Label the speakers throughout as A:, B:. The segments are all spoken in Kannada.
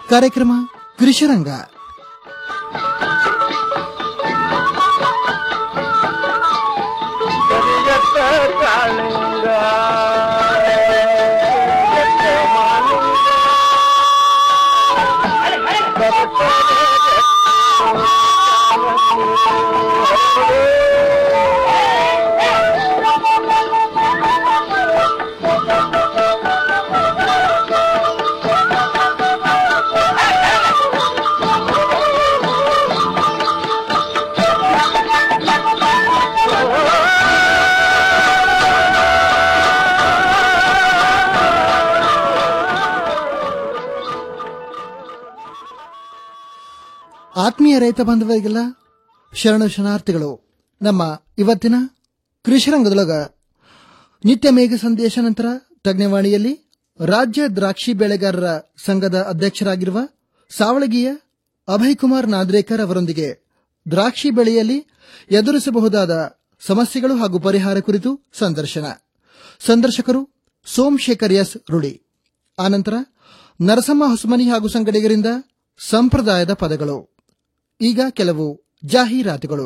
A: ಕಾರ್ಯಕ್ರಮ ಕೃಷಿರಂಗ
B: ಕರಿಯತ್ತ ಕಾಳಿಂಗ ಕರಿಯತ್ತ ಮಾಲಿಂಗ
A: ಆತ್ಮೀಯ ರೈತ ಬಾಂಧವರಿಗೆಲ್ಲ ಶರಣ ಶರಣಾರ್ಥಿಗಳು ನಮ್ಮ ಇವತ್ತಿನ ಕೃಷಿರಂಗದೊಳಗ ನಿತ್ಯ ಮೇಘ ಸಂದೇಶ ನಂತರ ತಜ್ಞವಾಣಿಯಲ್ಲಿ ರಾಜ್ಯ ದ್ರಾಕ್ಷಿ ಬೆಳೆಗಾರರ ಸಂಘದ ಅಧ್ಯಕ್ಷರಾಗಿರುವ ಸಾವಳಗಿಯ ಅಭಯ್ ಕುಮಾರ್ ನಾದ್ರೇಕರ್ ಅವರೊಂದಿಗೆ ದ್ರಾಕ್ಷಿ ಬೆಳೆಯಲ್ಲಿ ಎದುರಿಸಬಹುದಾದ ಸಮಸ್ಯೆಗಳು ಹಾಗೂ ಪರಿಹಾರ ಕುರಿತು ಸಂದರ್ಶನ ಸಂದರ್ಶಕರು ಸೋಮಶೇಖರ್ ಎಸ್ ರುಡಿ ಆನಂತರ ನರಸಮ್ಮ ಹೊಸಮನಿ ಹಾಗೂ ಸಂಗಡಿಗರಿಂದ ಸಂಪ್ರದಾಯದ ಪದಗಳು ಈಗ ಕೆಲವು ಜಾಹೀರಾತುಗಳು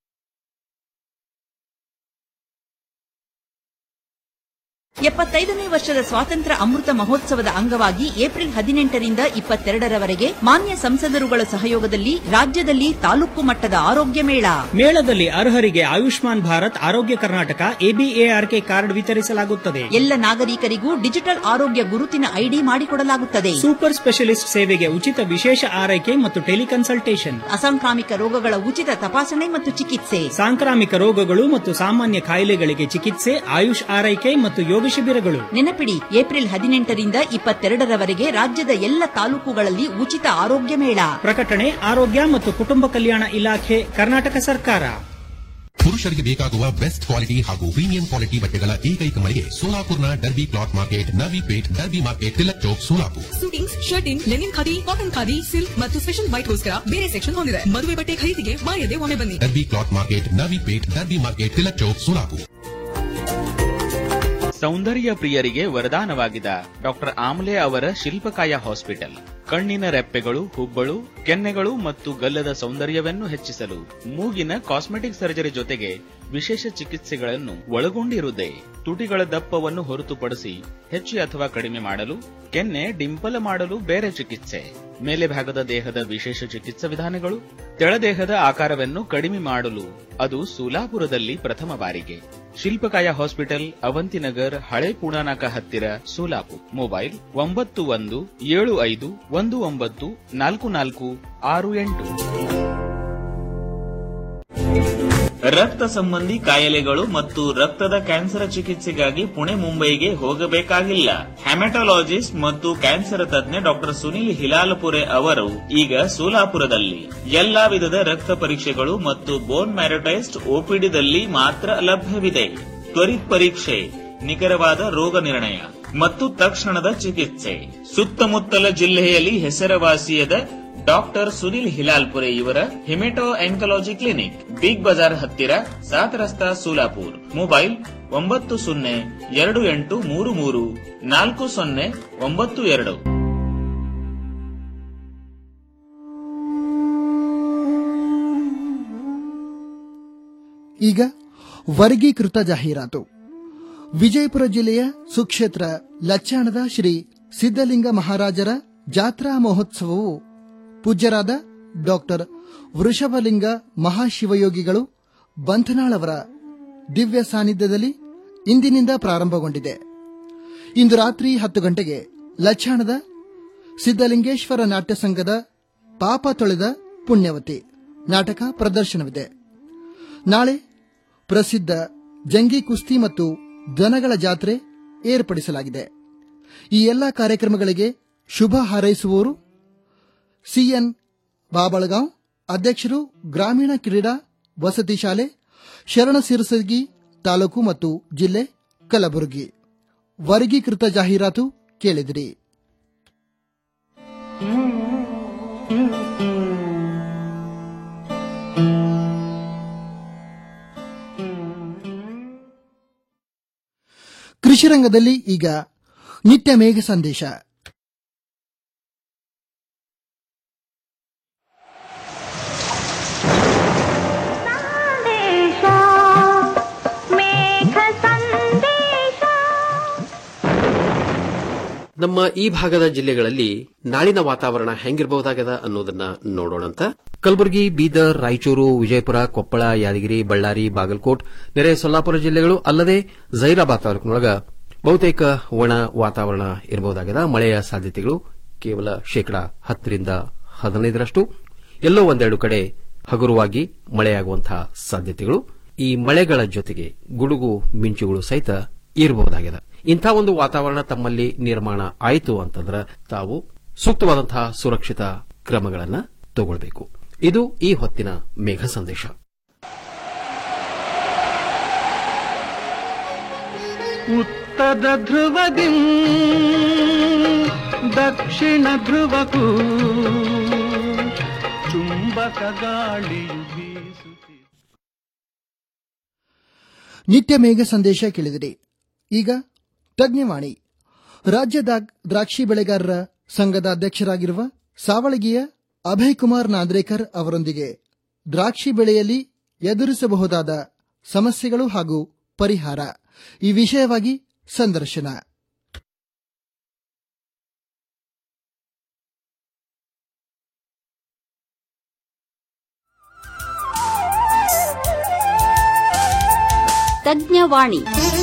C: ಎಪ್ಪತ್ತೈದನೇ ವರ್ಷದ ಸ್ವಾತಂತ್ರ್ಯ ಅಮೃತ ಮಹೋತ್ಸವದ ಅಂಗವಾಗಿ ಏಪ್ರಿಲ್ ಹದಿನೆಂಟರಿಂದ ಇಪ್ಪತ್ತೆರಡರವರೆಗೆ ಮಾನ್ಯ ಸಂಸದರುಗಳ ಸಹಯೋಗದಲ್ಲಿ ರಾಜ್ಯದಲ್ಲಿ ತಾಲೂಕು ಮಟ್ಟದ ಆರೋಗ್ಯ ಮೇಳ
D: ಮೇಳದಲ್ಲಿ ಅರ್ಹರಿಗೆ ಆಯುಷ್ಮಾನ್ ಭಾರತ್ ಆರೋಗ್ಯ ಕರ್ನಾಟಕ ಎಬಿಎಆರ್ಕೆ ಕಾರ್ಡ್ ವಿತರಿಸಲಾಗುತ್ತದೆ
C: ಎಲ್ಲ ನಾಗರಿಕರಿಗೂ ಡಿಜಿಟಲ್ ಆರೋಗ್ಯ ಗುರುತಿನ ಐಡಿ ಮಾಡಿಕೊಡಲಾಗುತ್ತದೆ
D: ಸೂಪರ್ ಸ್ಪೆಷಲಿಸ್ಟ್ ಸೇವೆಗೆ ಉಚಿತ ವಿಶೇಷ ಆರೈಕೆ ಮತ್ತು ಟೆಲಿಕನ್ಸಲ್ಟೇಷನ್
C: ಅಸಾಂಕ್ರಾಮಿಕ ರೋಗಗಳ ಉಚಿತ ತಪಾಸಣೆ ಮತ್ತು ಚಿಕಿತ್ಸೆ
D: ಸಾಂಕ್ರಾಮಿಕ ರೋಗಗಳು ಮತ್ತು ಸಾಮಾನ್ಯ ಕಾಯಿಲೆಗಳಿಗೆ ಚಿಕಿತ್ಸೆ ಆಯುಷ್ ಆರೈಕೆ ಮತ್ತು ಯೋಗ ಶಿಬಿರಗಳು
C: ನೆನಪಿಡಿ ಏಪ್ರಿಲ್ ಹದಿನೆಂಟರಿಂದ ಇಪ್ಪತ್ತೆರಡರವರೆಗೆ ರಾಜ್ಯದ ಎಲ್ಲ ತಾಲೂಕುಗಳಲ್ಲಿ ಉಚಿತ ಆರೋಗ್ಯ ಮೇಳ
D: ಪ್ರಕಟಣೆ ಆರೋಗ್ಯ ಮತ್ತು ಕುಟುಂಬ ಕಲ್ಯಾಣ ಇಲಾಖೆ ಕರ್ನಾಟಕ ಸರ್ಕಾರ
E: ಪುರುಷರಿಗೆ ಬೇಕಾಗುವ ಬೆಸ್ಟ್ ಕ್ವಾಲಿಟಿ ಹಾಗೂ ಪ್ರೀಮಿಯಂ ಕ್ವಾಲಿಟಿ ಬಟ್ಟೆಗಳ ಏಕೈಕ ಮಳಿಗೆ ಸೋಲಾಪುರ್ನ Derby cloth market Navi Peth Derby market Tilak Chowk Solapur
F: suitings shirting linen khadi cotton khadi silk ಮತ್ತು ಸ್ಪೆಷಲ್ ವೈಟ್ಗೋಸ್ಕರ ಬೇರೆ ಸೆಕ್ಷನ್ ಹೊಂದಿದೆ ಮದುವೆ ಬಟ್ಟೆ ಖರೀದಿಗೆ ಮಾಯದೆ ಒಮ್ಮೆ ಬನ್ನಿ
E: Derby cloth market Navi Peth Derby market Tilak Chowk Solapur
G: ಸೌಂದರ್ಯ ಪ್ರಿಯರಿಗೆ ವರದಾನವಾಗಿದ ಡಾಕ್ಟರ್ ಆಮ್ಲೆ ಅವರ ಶಿಲ್ಪಕಾಯ ಹಾಸ್ಪಿಟಲ್ ಕಣ್ಣಿನ ರೆಪ್ಪೆಗಳು ಹುಬ್ಬಳು ಕೆನ್ನೆಗಳು ಮತ್ತು ಗಲ್ಲದ ಸೌಂದರ್ಯವನ್ನು ಹೆಚ್ಚಿಸಲು ಮೂಗಿನ ಕಾಸ್ಮೆಟಿಕ್ ಸರ್ಜರಿ ಜೊತೆಗೆ ವಿಶೇಷ ಚಿಕಿತ್ಸೆಗಳನ್ನು ಒಳಗೊಂಡಿರುತ್ತದೆ ತುಟಿಗಳ ದಪ್ಪವನ್ನು ಹೊರತುಪಡಿಸಿ ಹೆಚ್ಚು ಅಥವಾ ಕಡಿಮೆ ಮಾಡಲು ಕೆನ್ನೆ ಡಿಂಪಲ್ ಮಾಡಲು ಬೇರೆ ಚಿಕಿತ್ಸೆ ಮೇಲೆ ಭಾಗದ ದೇಹದ ವಿಶೇಷ ಚಿಕಿತ್ಸಾ ವಿಧಾನಗಳು ತೆಳದೇಹದ ಆಕಾರವನ್ನು ಕಡಿಮೆ ಮಾಡಲು ಅದು ಸೋಲಾಪುರದಲ್ಲಿ ಪ್ರಥಮ ಬಾರಿಗೆ ಶಿಲ್ಪಕಾಯ ಹಾಸ್ಪಿಟಲ್ ಅವಂತಿನಗರ್ ಹಳೆ ಪುಣಾನಾಕ ಹತ್ತಿರ ಸೋಲಾಪುರ್ ಮೊಬೈಲ್ ಒಂಬತ್ತು ಒಂದು ಏಳು ಐದು ಒಂದು ಒಂಬತ್ತು ನಾಲ್ಕು ನಾಲ್ಕು ಆರು ಎಂಟು
H: ರಕ್ತ ಸಂಬಂಧಿ ಕಾಯಿಲೆಗಳು ಮತ್ತು ರಕ್ತದ ಕ್ಯಾನ್ಸರ್ ಚಿಕಿತ್ಸೆಗಾಗಿ ಪುಣೆ ಮುಂಬೈಗೆ ಹೋಗಬೇಕಾಗಿಲ್ಲ ಹೆಮಟೊಲಾಜಿಸ್ಟ್ ಮತ್ತು ಕ್ಯಾನ್ಸರ್ ತಜ್ಞ ಡಾಕ್ಟರ್ ಸುನಿಲ್ ಹಿಲಾಲಪುರೆ ಅವರು ಈಗ ಸೋಲಾಪುರದಲ್ಲಿ ಎಲ್ಲಾ ವಿಧದ ರಕ್ತ ಪರೀಕ್ಷೆಗಳು ಮತ್ತು ಬೋನ್ ಮ್ಯಾರಟೈಸ್ಟ್ ಓಪಿಡಿದಲ್ಲಿ ಮಾತ್ರ ಲಭ್ಯವಿದೆ ತ್ವರಿತ್ ಪರೀಕ್ಷೆ ನಿಖರವಾದ ರೋಗ ನಿರ್ಣಯ ಮತ್ತು ತಕ್ಷಣದ ಚಿಕಿತ್ಸೆ ಸುತ್ತಮುತ್ತಲ ಜಿಲ್ಲೆಯಲ್ಲಿ ಹೆಸರುವಾಸಿಯಾದ ಡಾಕ್ಟರ್ ಸುನಿಲ್ ಹಿಲಾಲ್ಪುರೆ ಇವರ hemato oncology clinic Big Bazaar ಹತ್ತಿರ ಸಾತ್ ರಸ್ತಾ ಸೋಲಾಪುರ್ ಮೊಬೈಲ್ ಒಂಬತ್ತು ಸೊನ್ನೆ ಎರಡು ಎಂಟು ಮೂರು ಮೂರು ನಾಲ್ಕು ಸೊನ್ನೆ ಒಂಬತ್ತು ಎರಡು
A: ಈಗ ವರ್ಗೀಕೃತ ಜಾಹೀರಾತು ವಿಜಯಪುರ ಜಿಲ್ಲೆಯ ಸುಕ್ಷೇತ್ರ ಲಚ್ಚಾಣದ ಶ್ರೀ ಸಿದ್ದಲಿಂಗ ಮಹಾರಾಜರ ಜಾತ್ರಾ ಮಹೋತ್ಸವವು ಪೂಜ್ಯರಾದ ಡಾಕ್ಟರ್ ವೃಷಭಲಿಂಗ ಮಹಾಶಿವಯೋಗಿಗಳು ಬಂಧನಾಳವರ ದಿವ್ಯ ಸಾನ್ನಿಧ್ಯದಲ್ಲಿ ಇಂದಿನಿಂದ ಪ್ರಾರಂಭಗೊಂಡಿದೆ ಇಂದು ರಾತ್ರಿ ಹತ್ತು ಗಂಟೆಗೆ ಲಚ್ಚಾಣದ ಸಿದ್ದಲಿಂಗೇಶ್ವರ ನಾಟ್ಯ ಸಂಘದ ಪಾಪ ತೊಳೆದ ಪುಣ್ಯವತಿ ನಾಟಕ ಪ್ರದರ್ಶನವಿದೆ ನಾಳೆ ಪ್ರಸಿದ್ಧ ಜಂಗಿ ಕುಸ್ತಿ ಮತ್ತು ದನಗಳ ಜಾತ್ರೆ ಏರ್ಪಡಿಸಲಾಗಿದೆ ಈ ಎಲ್ಲ ಕಾರ್ಯಕ್ರಮಗಳಿಗೆ ಶುಭ ಹಾರೈಸುವವರು ಸಿಎನ್ ಬಾಬಳಗಾಂವ್ ಅಧ್ಯಕ್ಷರು ಗ್ರಾಮೀಣ ಕ್ರೀಡಾ ವಸತಿ ಶಾಲೆ ಶರಣ ಸಿರಸಗಿ ತಾಲೂಕು ಮತ್ತು ಜಿಲ್ಲೆ ಕಲಬುರಗಿ ವರ್ಗೀಕೃತ ಜಾಹೀರಾತು ಕೇಳಿದಿರಿ ಕೃಷಿ ರಂಗದಲ್ಲಿ ಈಗ ನಿತ್ಯ ಮೇಘ ಸಂದೇಶ
I: ನಮ್ಮ ಈ ಭಾಗದ ಜಿಲ್ಲೆಗಳಲ್ಲಿ ನಾಳಿನ ವಾತಾವರಣ ಹೆಂಗಿರಬಹುದಾಗದ ಅನ್ನೋದನ್ನ ನೋಡೋಣಂತ ಕಲಬುರಗಿ ಬೀದರ್ ರಾಯಚೂರು ವಿಜಯಪುರ ಕೊಪ್ಪಳ ಯಾದಗಿರಿ ಬಳ್ಳಾರಿ ಬಾಗಲಕೋಟ್ ನೆರೆ ಸೊಲ್ಲಾಪುರ ಜಿಲ್ಲೆಗಳು ಅಲ್ಲದೆ ಜೈರಾಬಾದ್ ತಾಲೂಕಿನೊಳಗ ಬಹುತೇಕ ಒಣ ವಾತಾವರಣ ಇರಬಹುದಾಗದ ಮಳೆಯ ಸಾಧ್ಯತೆಗಳು ಕೇವಲ ಶೇಕಡಾ ಹತ್ತರಿಂದ ಹದಿನೈದರಷ್ಟು ಎಲ್ಲೋ ಒಂದೆರಡು ಕಡೆ ಹಗುರವಾಗಿ ಮಳೆಯಾಗುವಂತಹ ಸಾಧ್ಯತೆಗಳು ಈ ಮಳೆಗಳ ಜೊತೆಗೆ ಗುಡುಗು ಮಿಂಚುಗಳು ಸಹಿತ ಇರಬಹುದಾಗಿದೆ ಇಂಥ ಒಂದು ವಾತಾವರಣ ತಮ್ಮಲ್ಲಿ ನಿರ್ಮಾಣ ಆಯಿತು ಅಂತಂದ್ರೆ ತಾವು ಸೂಕ್ತವಾದಂತಹ ಸುರಕ್ಷಿತ ಕ್ರಮಗಳನ್ನು ತಗೊಳ್ಬೇಕು ಇದು ಈ ಹೊತ್ತಿನ ಮೇಘ ಸಂದೇಶ
B: ಉತ್ತರ ಧ್ರುವದಿ ದಕ್ಷಿಣ ಧ್ರುವಕ್ಕೂ ಚುಂಬಕ ಗಾಳಿಯು ಬೀಸುತ್ತಿದೆ
A: ನಿತ್ಯ ಮೇಘ ಸಂದೇಶ ಕೇಳಿದಿರಿ ಈಗ ತಜ್ಞವಾಣಿ ರಾಜ್ಯ ದಾಗ್- ದ್ರಾಕ್ಷಿ ಬೆಳೆಗಾರರ ಸಂಘದ ಅಧ್ಯಕ್ಷರಾಗಿರುವ ಸಾವಳಗಿಯ ಅಭಯ್ ಕುಮಾರ್ ನಾಂದ್ರೇಕರ್ ಅವರೊಂದಿಗೆ ದ್ರಾಕ್ಷಿ ಬೆಳೆಯಲ್ಲಿ ಎದುರಿಸಬಹುದಾದ ಸಮಸ್ಯೆಗಳು ಹಾಗೂ ಪರಿಹಾರ ಈ ವಿಷಯವಾಗಿ ಸಂದರ್ಶನ
J: ತಜ್ಞವಾಣಿ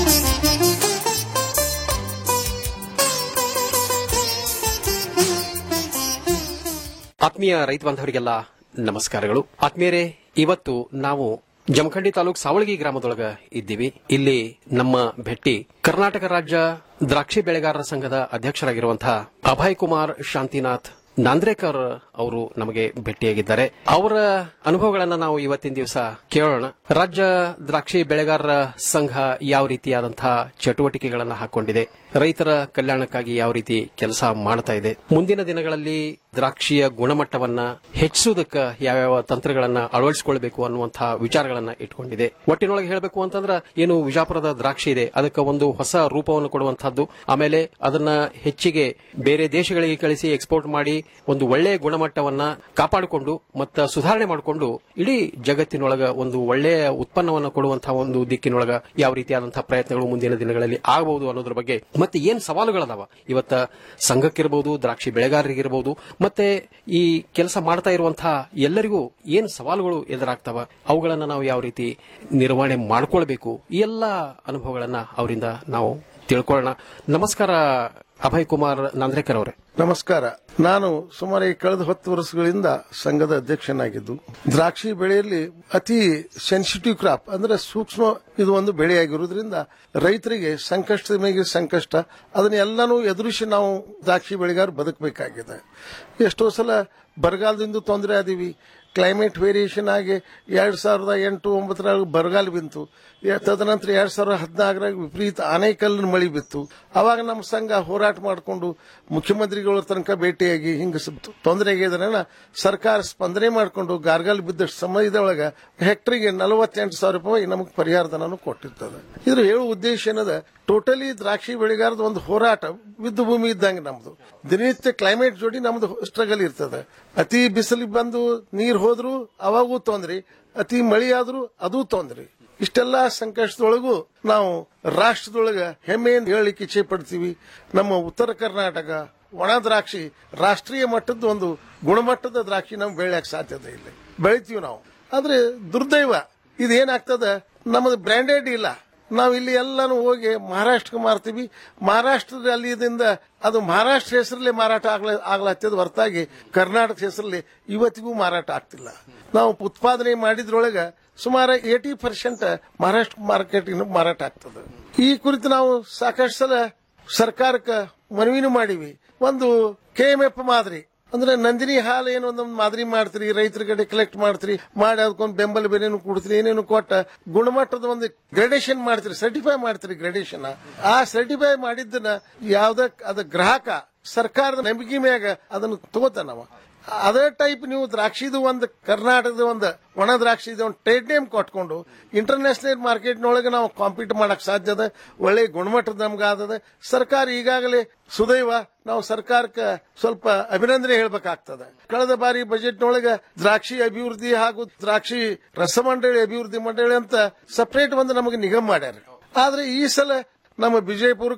I: ಆತ್ಮೀಯ ರೈತ ಬಾಂಧವರಿಗೆಲ್ಲ ನಮಸ್ಕಾರಗಳು ಆತ್ಮೀಯರೇ ಇವತ್ತು ನಾವು ಜಮಖಂಡಿ ತಾಲೂಕ್ ಸಾವಳಗಿ ಗ್ರಾಮದೊಳಗ ಇದ್ದೀವಿ ಇಲ್ಲಿ ನಮ್ಮ ಭೆಟ್ಟಿ ಕರ್ನಾಟಕ ರಾಜ್ಯ ದ್ರಾಕ್ಷಿ ಬೆಳೆಗಾರರ ಸಂಘದ ಅಧ್ಯಕ್ಷರಾಗಿರುವಂತಹ ಅಭಯ್ ಕುಮಾರ್ ಶಾಂತಿನಾಥ್ ನಾಂದ್ರೇಕರ್ ಅವರು ನಮಗೆ ಭೇಟಿಯಾಗಿದ್ದಾರೆ ಅವರ ಅನುಭವಗಳನ್ನ ನಾವು ಇವತ್ತಿನ ದಿವಸ ಕೇಳೋಣ ರಾಜ್ಯ ದ್ರಾಕ್ಷಿ ಬೆಳೆಗಾರರ ಸಂಘ ಯಾವ ರೀತಿಯಾದಂತಹ ಚಟುವಟಿಕೆಗಳನ್ನ ಹಾಕೊಂಡಿದೆ ರೈತರ ಕಲ್ಯಾಣಕ್ಕಾಗಿ ಯಾವ ರೀತಿ ಕೆಲಸ ಮಾಡ್ತಾ ಇದೆ ಮುಂದಿನ ದಿನಗಳಲ್ಲಿ ದ್ರಾಕ್ಷಿಯ ಗುಣಮಟ್ಟವನ್ನ ಹೆಚ್ಚಿಸುವುದಕ್ಕೆ ಯಾವ್ಯಾವ ತಂತ್ರಗಳನ್ನ ಅಳವಡಿಸಿಕೊಳ್ಬೇಕು ಅನ್ನುವಂತಹ ವಿಚಾರಗಳನ್ನ ಇಟ್ಕೊಂಡಿದೆ ಒಟ್ಟಿನೊಳಗೆ ಹೇಳಬೇಕು ಅಂತಂದ್ರೆ ಏನು ವಿಜಾಪುರದ ದ್ರಾಕ್ಷಿ ಇದೆ ಅದಕ್ಕೆ ಒಂದು ಹೊಸ ರೂಪವನ್ನು ಕೊಡುವಂತಹದ್ದು ಆಮೇಲೆ ಅದನ್ನ ಹೆಚ್ಚಿಗೆ ಬೇರೆ ದೇಶಗಳಿಗೆ ಕಳಿಸಿ ಎಕ್ಸ್ಪೋರ್ಟ್ ಮಾಡಿ ಒಂದು ಒಳ್ಳೆಯ ಗುಣಮಟ್ಟವನ್ನ ಕಾಪಾಡಿಕೊಂಡು ಮತ್ತು ಸುಧಾರಣೆ ಮಾಡಿಕೊಂಡು ಇಡೀ ಜಗತ್ತಿನೊಳಗ ಒಂದು ಒಳ್ಳೆಯ ಉತ್ಪನ್ನವನ್ನು ಕೊಡುವಂತಹ ಒಂದು ದಿಕ್ಕಿನೊಳಗ ಯಾವ ರೀತಿಯಾದಂತಹ ಪ್ರಯತ್ನಗಳು ಮುಂದಿನ ದಿನಗಳಲ್ಲಿ ಆಗಬಹುದು ಅನ್ನೋದ್ರ ಬಗ್ಗೆ ಮತ್ತೆ ಏನ್ ಸವಾಲುಗಳದಾವ ಇವತ್ತ ಸಂಘಕ್ಕಿರಬಹುದು ದ್ರಾಕ್ಷಿ ಬೆಳೆಗಾರರಿಗಿರಬಹುದು ಮತ್ತೆ ಈ ಕೆಲಸ ಮಾಡ್ತಾ ಇರುವಂತಹ ಎಲ್ಲರಿಗೂ ಏನ್ ಸವಾಲುಗಳು ಎದುರಾಗ್ತಾವ ಅವುಗಳನ್ನ ನಾವು ಯಾವ ರೀತಿ ನಿರ್ವಹಣೆ ಮಾಡ್ಕೊಳ್ಬೇಕು ಈ ಎಲ್ಲ ಅನುಭವಗಳನ್ನ ಅವರಿಂದ ನಾವು ತಿಳ್ಕೊಳ್ಳೋಣ ನಮಸ್ಕಾರ ಅಭಯ್ ಕುಮಾರ್ ನಾಂದ್ರೇಕರ್ ಅವರೇ
K: ನಮಸ್ಕಾರ ನಾನು ಸುಮಾರು ಈ ಕಳೆದ ಹತ್ತು ವರ್ಷಗಳಿಂದ ಸಂಘದ ಅಧ್ಯಕ್ಷನಾಗಿದ್ದು ದ್ರಾಕ್ಷಿ ಬೆಳೆಯಲ್ಲಿ ಅತಿ ಸೆನ್ಸಿಟಿವ್ ಕ್ರಾಪ್ ಅಂದ್ರೆ ಸೂಕ್ಷ್ಮ ಇದು ಒಂದು ಬೆಳೆಯಾಗಿರುವುದರಿಂದ ರೈತರಿಗೆ ಸಂಕಷ್ಟದ ಮೇಲೆ ಸಂಕಷ್ಟ ಅದನ್ನ ಎಲ್ಲಾನು ಎದುರಿಸಿ ನಾವು ದ್ರಾಕ್ಷಿ ಬೆಳೆಗಾರ ಬದುಕಬೇಕಾಗಿದೆ ಎಷ್ಟೋ ಸಲ ಬರಗಾಲದಿಂದ ತೊಂದರೆ ಆದೀವಿ ಕ್ಲೈಮೇಟ್ ವೇರಿಯೇಷನ್ ಆಗಿ ಎರಡ್ ಸಾವಿರದ ಎಂಟು ಒಂಬತ್ತರಾಗ ಬರಗಾಲ ಬಿಂತು ಯ- ತದನಂತರ ಎರಡ್ ಸಾವಿರದ ಹದಿನಾಲ್ಕರಾಗ ವಿಪರೀತ ಆನೇಕಲ್ಲಿನ ಮಳಿ ಬಿತ್ತು ಅವಾಗ ನಮ್ಮ ಸಂಘ ಹೋರಾಟ ಮಾಡಿಕೊಂಡು ಮುಖ್ಯಮಂತ್ರಿಗಳ ತನಕ ಭೇಟಿಯಾಗಿ ಹಿಂಗ ಸ್ವಲ್ಪ ತೊಂದರೆ ಆಗಿದ್ರೆ ಸರ್ಕಾರ ಸ್ಪಂದನೆ ಮಾಡಿಕೊಂಡು ಗಾರ್ಗಾಲ್ ಬಿದ್ದ ಸಮಯದೊಳಗ ಹೆಕ್ಟರಿಗೆ ನಲವತ್ತೆಂಟು ಸಾವಿರ ರೂಪಾಯಿ ನಮಗೆ ಪರಿಹಾರ ಧನನು ಕೊಟ್ಟಿರ್ತದೆ ಇದ್ರ ಹೇಳುವ ಉದ್ದೇಶ ಏನದ ಟೋಟಲಿ ದ್ರಾಕ್ಷಿ ಬೆಳೆಗಾರದ ಒಂದು ಹೋರಾಟ ವಿದ್ದ ಭೂಮಿ ಇದ್ದಂಗೆ ನಮ್ದು ದಿನನಿತ್ಯ ಕ್ಲೈಮೇಟ್ ಜೋಡಿ ನಮ್ದು ಸ್ಟ್ರಗಲ್ ಇರ್ತದೆ ಅತಿ ಬಿಸಿಲು ಬಂದು ನೀರ್ ಹೋದ್ರು ಅವಾಗೂ ತೊಂದ್ರಿ ಅತಿ ಮಳಿ ಆದ್ರೂ ಅದೂ ತೊಂದ್ರಿ ಇಷ್ಟೆಲ್ಲಾ ಸಂಕಷ್ಟದೊಳಗೂ ನಾವು ರಾಷ್ಟ್ರದೊಳಗ ಹೆಮ್ಮೆಯಿಂದ ಹೇಳಲಿಕ್ಕೆ ಇಚ್ಛೆ ಪಡ್ತೀವಿ ನಮ್ಮ ಉತ್ತರ ಕರ್ನಾಟಕ ಒಣ ದ್ರಾಕ್ಷಿ ರಾಷ್ಟ್ರೀಯ ಮಟ್ಟದ ಒಂದು ಗುಣಮಟ್ಟದ ದ್ರಾಕ್ಷಿ ನಮ್ಗೆ ಬೆಳೆಯಕ್ಕೆ ಸಾಧ್ಯತೆ ಇಲ್ಲ ಬೆಳಿತೀವಿ ನಾವು ಆದ್ರೆ ದುರ್ದೈವ ಇದೇನಾಗ್ತದ ನಮ್ಮದು ಬ್ರ್ಯಾಂಡೆಡ್ ಇಲ್ಲ ನಾವು ಇಲ್ಲಿ ಎಲ್ಲಾನು ಹೋಗಿ ಮಹಾರಾಷ್ಟ್ರಕ್ಕೆ ಮಾರ್ತೀವಿ ಮಹಾರಾಷ್ಟ್ರದ ಅಲ್ಲಿದಿಂದ ಅದು ಮಹಾರಾಷ್ಟ್ರ ಹೆಸರಲ್ಲಿ ಮಾರಾಟ ಆಗ್ಲ ಆಗ್ಲತ್ತದ ಹೊರತಾಗಿ ಕರ್ನಾಟಕ ಹೆಸರಲ್ಲಿ ಇವತ್ತಿಗೂ ಮಾರಾಟ ಆಗ್ತಿಲ್ಲ ನಾವು ಉತ್ಪಾದನೆ ಮಾಡಿದ್ರೊಳಗ ಸುಮಾರು ಏಟಿ ಪರ್ಸೆಂಟ್ ಮಹಾರಾಷ್ಟ್ರ ಮಾರ್ಕೆಟಿಗೆ ಮಾರಾಟ ಆಗ್ತದೆ ಈ ಕುರಿತು ನಾವು ಸಾಕಷ್ಟು ಸಲ ಸರ್ಕಾರಕ್ಕೆ ಮನವಿನೂ ಮಾಡಿವಿ ಒಂದು ಕೆ ಎಂ ಎಫ್ ಮಾದರಿ ಅಂದ್ರೆ ನಂದಿನಿ ಹಾಲು ಏನೋ ಒಂದೊಂದು ಮಾದರಿ ಮಾಡ್ತೀರಿ ರೈತರ ಕಡೆ ಕಲೆಕ್ಟ್ ಮಾಡ್ತೀರಿ ಮಾಡಿ ಅದಕ್ಕೊಂದು ಬೆಂಬಲ ಬೆಲೆನು ಕೊಡ್ತೀರಿ ಏನೇನು ಕೊಟ್ಟ ಗುಣಮಟ್ಟದ ಒಂದು ಗ್ರೇಡೇಷನ್ ಮಾಡ್ತೀರಿ ಸರ್ಟಿಫೈ ಮಾಡ್ತೀರಿ ಗ್ರೇಡೇಷನ್ ಆ ಸರ್ಟಿಫೈ ಮಾಡಿದ್ದನ್ನ ಯಾವ್ದ ಅದ ಗ್ರಾಹಕ ಸರ್ಕಾರದ ನಂಬಿಕೆ ಮ್ಯಾಗ ಅದನ್ನು ತಗೋತಾನವ ಅದೇ ಟೈಪ್ ನೀವು ದ್ರಾಕ್ಷಿದು ಒಂದು ಕರ್ನಾಟಕದ ಒಂದು ಒಣ ದ್ರಾಕ್ಷಿದ ಒಂದು ಟ್ರೇಡ್ ನೇಮ್ ಕೊಟ್ಕೊಂಡು ಇಂಟರ್ನ್ಯಾಷನಲ್ ಮಾರ್ಕೆಟ್ನೊಳಗೆ ನಾವು ಕಾಂಪೀಟ್ ಮಾಡಕ್ ಸಾಧ್ಯ ಅದ ಒಳ್ಳೆ ಗುಣಮಟ್ಟದ ನಮ್ಗೆ ಆದದ ಸರ್ಕಾರ ಈಗಾಗಲೇ ಸುದೈವ ನಾವು ಸರ್ಕಾರಕ್ಕೆ ಸ್ವಲ್ಪ ಅಭಿನಂದನೆ ಹೇಳ್ಬೇಕಾಗ್ತದೆ ಕಳೆದ ಬಾರಿ ಬಜೆಟ್ನೊಳಗೆ ದ್ರಾಕ್ಷಿ ಅಭಿವೃದ್ಧಿ ಹಾಗೂ ದ್ರಾಕ್ಷಿ ರಸಮಂಡಳಿ ಅಭಿವೃದ್ಧಿ ಮಂಡಳಿ ಅಂತ ಸಪರೇಟ್ ಒಂದು ನಮಗೆ ನಿಗಮ ಮಾಡ್ಯಾರ ಆದ್ರೆ ಈ ಸಲ ನಮ್ಮ ವಿಜಯಪುರಕ್ಕೆ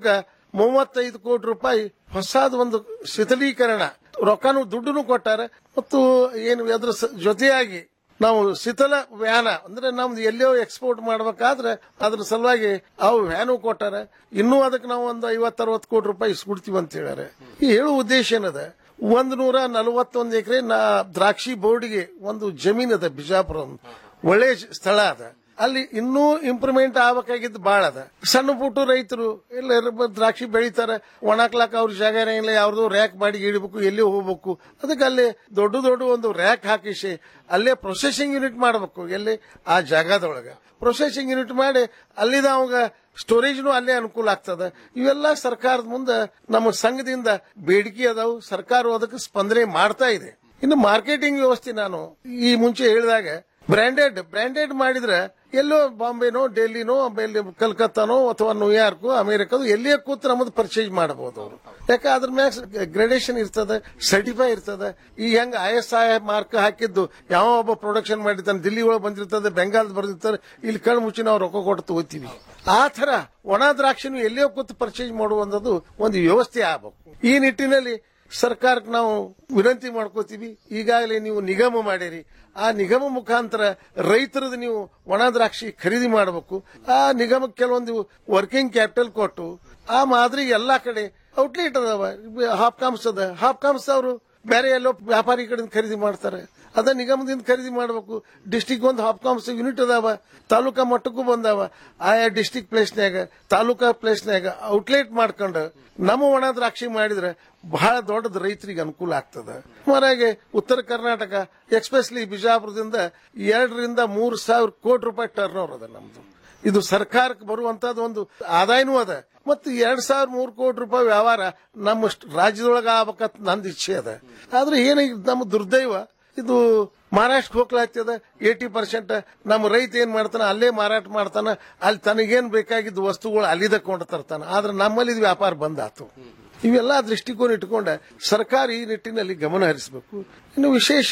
K: ಮೂವತ್ತೈದು ಕೋಟಿ ರೂಪಾಯಿ ಹೊಸದ ಒಂದು ಶಿಥಲೀಕರಣ ರೊಕ್ಕನು ದುಡ್ಡನ್ನು ಕೊಟ್ಟಾರೆ ಮತ್ತು ಏನು ಅದ್ರ ಸ- ಜೊತೆಯಾಗಿ ನಾವು ಶೀತಲ ವ್ಯಾನ ಅಂದ್ರೆ ನಮ್ದು ಎಲ್ಲೋ ಎಕ್ಸ್ಪೋರ್ಟ್ ಮಾಡ್ಬೇಕಾದ್ರೆ ಅದ್ರ ಸಲುವಾಗಿ ಅವು ವ್ಯಾನು ಕೊಟ್ಟಾರೆ ಇನ್ನೂ ಅದಕ್ಕೆ ನಾವು ಒಂದು ಐವತ್ತರವತ್ತು ಕೋಟಿ ರೂಪಾಯಿ ಇಸ್ಕೊಡ್ತೀವಿ ಅಂತ ಹೇಳ್ಯಾರೆ ಈ ಹೇಳುವ ಉದ್ದೇಶ ಏನದ ಒಂದ್ ನೂರ ನಲವತ್ತೊಂದು ಎಕರೆ ನಾ ದ್ರಾಕ್ಷಿ ಬೋರ್ಡ್ಗೆ ಒಂದು ಜಮೀನ್ ಅದ ಬಿಜಾಪುರ ಒಂದು ಒಳ್ಳೆ ಸ್ಥಳ ಅದ ಅಲ್ಲಿ ಇನ್ನೂ ಇಂಪ್ರೂವ್ಮೆಂಟ್ ಆಗ್ಬೇಕಾಗಿದ್ದು ಬಾಳ ಅದ ಸಣ್ಣ ಪುಟ್ಟ ರೈತರು ಎಲ್ಲ ದ್ರಾಕ್ಷಿ ಬೆಳಿತಾರ ಒಣಾಕ್ಲಾಕ ಅವ್ರ ಜಾಗನೇ ಇಲ್ಲ ಯಾವ್ದು ರ್ಯಾಕ್ ಮಾಡಿ ಇಡಬೇಕು ಎಲ್ಲಿ ಹೋಗ್ಬೇಕು ಅದಕ್ಕೆ ಅಲ್ಲಿ ದೊಡ್ಡ ದೊಡ್ಡ ಒಂದು ರ್ಯಾಕ್ ಹಾಕಿಸಿ ಅಲ್ಲೇ ಪ್ರೊಸೆಸಿಂಗ್ ಯೂನಿಟ್ ಮಾಡಬೇಕು ಎಲ್ಲಿ ಆ ಜಾಗದೊಳಗ ಪ್ರೊಸೆಸಿಂಗ್ ಯೂನಿಟ್ ಮಾಡಿ ಅಲ್ಲಿದ ಅವಾಗ ಸ್ಟೋರೇಜ್ನು ಅಲ್ಲೇ ಅನುಕೂಲ ಆಗ್ತದ ಇವೆಲ್ಲ ಸರ್ಕಾರದ ಮುಂದೆ ನಮ್ಮ ಸಂಘದಿಂದ ಬೇಡಿಕೆ ಅದಾವು ಸರ್ಕಾರ ಅದಕ್ಕೆ ಸ್ಪಂದನೆ ಮಾಡ್ತಾ ಇದೆ ಇನ್ನು ಮಾರ್ಕೆಟಿಂಗ್ ವ್ಯವಸ್ಥೆ ನಾನು ಈ ಮುಂಚೆ ಹೇಳಿದಾಗ ಬ್ರ್ಯಾಂಡೆಡ್ ಬ್ರ್ಯಾಂಡೆಡ್ ಮಾಡಿದ್ರೆ ಎಲ್ಲೋ ಬಾಂಬೆನೋ ಡೆಲ್ಲಿನೋ ಆಮೇಲೆ ಕಲ್ಕತ್ತಾನೋ ಅಥವಾ ನ್ಯೂಯಾರ್ಕ್ ಅಮೆರಿಕದು ಎಲ್ಲಿಯೇ ಕೂತು ನಮ್ಮದು ಪರ್ಚೇಸ್ ಮಾಡಬಹುದು ಅವರು ಯಾಕೆ ಅದ್ರ ಮ್ಯಾಗ ಗ್ರೇಡೇಷನ್ ಇರ್ತದೆ ಸರ್ಟಿಫೈ ಇರ್ತದೆ ಈ ಹೆಂಗ ಐ ಎಸ್ ಐ ಮಾರ್ಕ್ ಹಾಕಿದ್ದು ಯಾವ ಒಬ್ಬ ಪ್ರೊಡಕ್ಷನ್ ಮಾಡಿರ್ತಾನೆ ದಿಲ್ಲಿ ಒಳಗೆ ಬಂದಿರ್ತದೆ ಬೆಂಗಾಲ್ ಬರ್ದಿರ್ತಾರೆ ಇಲ್ಲಿ ಕಣ್ಣು ಮುಚ್ಚಿ ನಾವು ರೊಕ್ಕ ಕೊಟ್ಟು ತಗೋತೀವಿ ಆ ತರ ಒಣ ದ್ರಾಕ್ಷಿನೂ ಎಲ್ಲಿಯೋ ಕೂತು ಪರ್ಚೇಸ್ ಮಾಡುವಂಥದ್ದು ಒಂದು ವ್ಯವಸ್ಥೆ ಆಗಬೇಕು ಈ ನಿಟ್ಟಿನಲ್ಲಿ ಸರ್ಕಾರಕ್ಕೆ ನಾವು ವಿನಂತಿ ಮಾಡ್ಕೋತೀವಿ ಈಗಾಗಲೇ ನೀವು ನಿಗಮ ಮಾಡಿರಿ ಆ ನಿಗಮ ಮುಖಾಂತರ ರೈತರದ್ದು ನೀವು ಒಣ ದ್ರಾಕ್ಷಿ ಖರೀದಿ ಮಾಡಬೇಕು ಆ ನಿಗಮಕ್ಕೆ ಕೆಲವೊಂದು ವರ್ಕಿಂಗ್ ಕ್ಯಾಪಿಟಲ್ ಕೊಟ್ಟು ಆ ಮಾದರಿ ಎಲ್ಲಾ ಕಡೆ ಔಟ್ಲೆಟ್ ಅದಾವ ಹಾಪ್ಕಾಮ್ಸ್ ಅದ ಹಾಪ್ಕಾಮ್ಸ್ ಅವರು ಬೇರೆ ಎಲ್ಲೋ ವ್ಯಾಪಾರಿ ಕಡೆಯಿಂದ ಖರೀದಿ ಮಾಡ್ತಾರೆ ಅದ ನಿಗಮದಿಂದ ಖರೀದಿ ಮಾಡಬೇಕು ಡಿಸ್ಟಿಕ್ ಒಂದು ಹಾಪ್ಕಾಮ್ಸ್ ಯೂನಿಟ್ ಅದಾವ ತಾಲೂಕಾ ಮಟ್ಟಕ್ಕೂ ಬಂದಾವ ಆಯಾ ಡಿಸ್ಟಿಕ್ ಪ್ಲೇಸ್ನ್ಯಾಗ ತಾಲೂಕಾ ಪ್ಲೇಸ್ನ್ಯಾಗ ಔಟ್ಲೆಟ್ ಮಾಡ್ಕೊಂಡು ನಮ್ಮ ಒಣ ದ್ರಾಕ್ಷಿ ಮಾಡಿದ್ರೆ ಬಹಳ ದೊಡ್ಡದ ರೈತರಿಗೆ ಅನುಕೂಲ ಆಗ್ತದ ಸುಮಾರಾಗಿ ಉತ್ತರ ಕರ್ನಾಟಕ ಎಕ್ಸ್ಪೆಷಲಿ ಬಿಜಾಪುರದಿಂದ ಎರಡರಿಂದ ಮೂರು ಸಾವಿರ ಕೋಟಿ ರೂಪಾಯಿ ಟರ್ನ್ ಓವರ್ ಅದ ನಮ್ದು ಇದು ಸರ್ಕಾರಕ್ಕೆ ಬರುವಂತದ್ದು ಒಂದು ಆದಾಯನೂ ಅದ ಮತ್ತು ಎರಡ್ ಸಾವಿರ ಮೂರು ಕೋಟಿ ರೂಪಾಯಿ ವ್ಯವಹಾರ ನಮ್ಮ ಸ್ಟ್- ರಾಜ್ಯದೊಳಗ ಆಗ್ಬೇಕಂತ ನಂದು ಇಚ್ಛೆ ಅದ ಆದ್ರೆ ಏನ ನಮ್ಮ ದುರ್ದೈವ ಇದು ಮಹಾರಾಷ್ಟ್ರ ಹೋಗ್ಲಾಗ್ತದ ಏಟಿ ಪರ್ಸೆಂಟ್ ನಮ್ಮ ರೈತ ಏನ್ ಮಾಡ್ತಾನ ಅಲ್ಲೇ ಮಾರಾಟ ಮಾಡ್ತಾನ ಅಲ್ಲಿ ತನಗೇನ್ ಬೇಕಾಗಿದ್ದ ವಸ್ತುಗಳು ಅಲ್ಲಿದ ಕೊಂಡು ತರ್ತಾನ ಆದ್ರೆ ನಮ್ಮಲ್ಲಿ ಇದು ವ್ಯಾಪಾರ ಬಂದಾತು ಇವೆಲ್ಲ ದೃಷ್ಟಿಕೋನ ಇಟ್ಕೊಂಡ ಸರ್ಕಾರ ಈ ನಿಟ್ಟಿನಲ್ಲಿ ಗಮನ ಹರಿಸಬೇಕು ಇನ್ನು ವಿಶೇಷ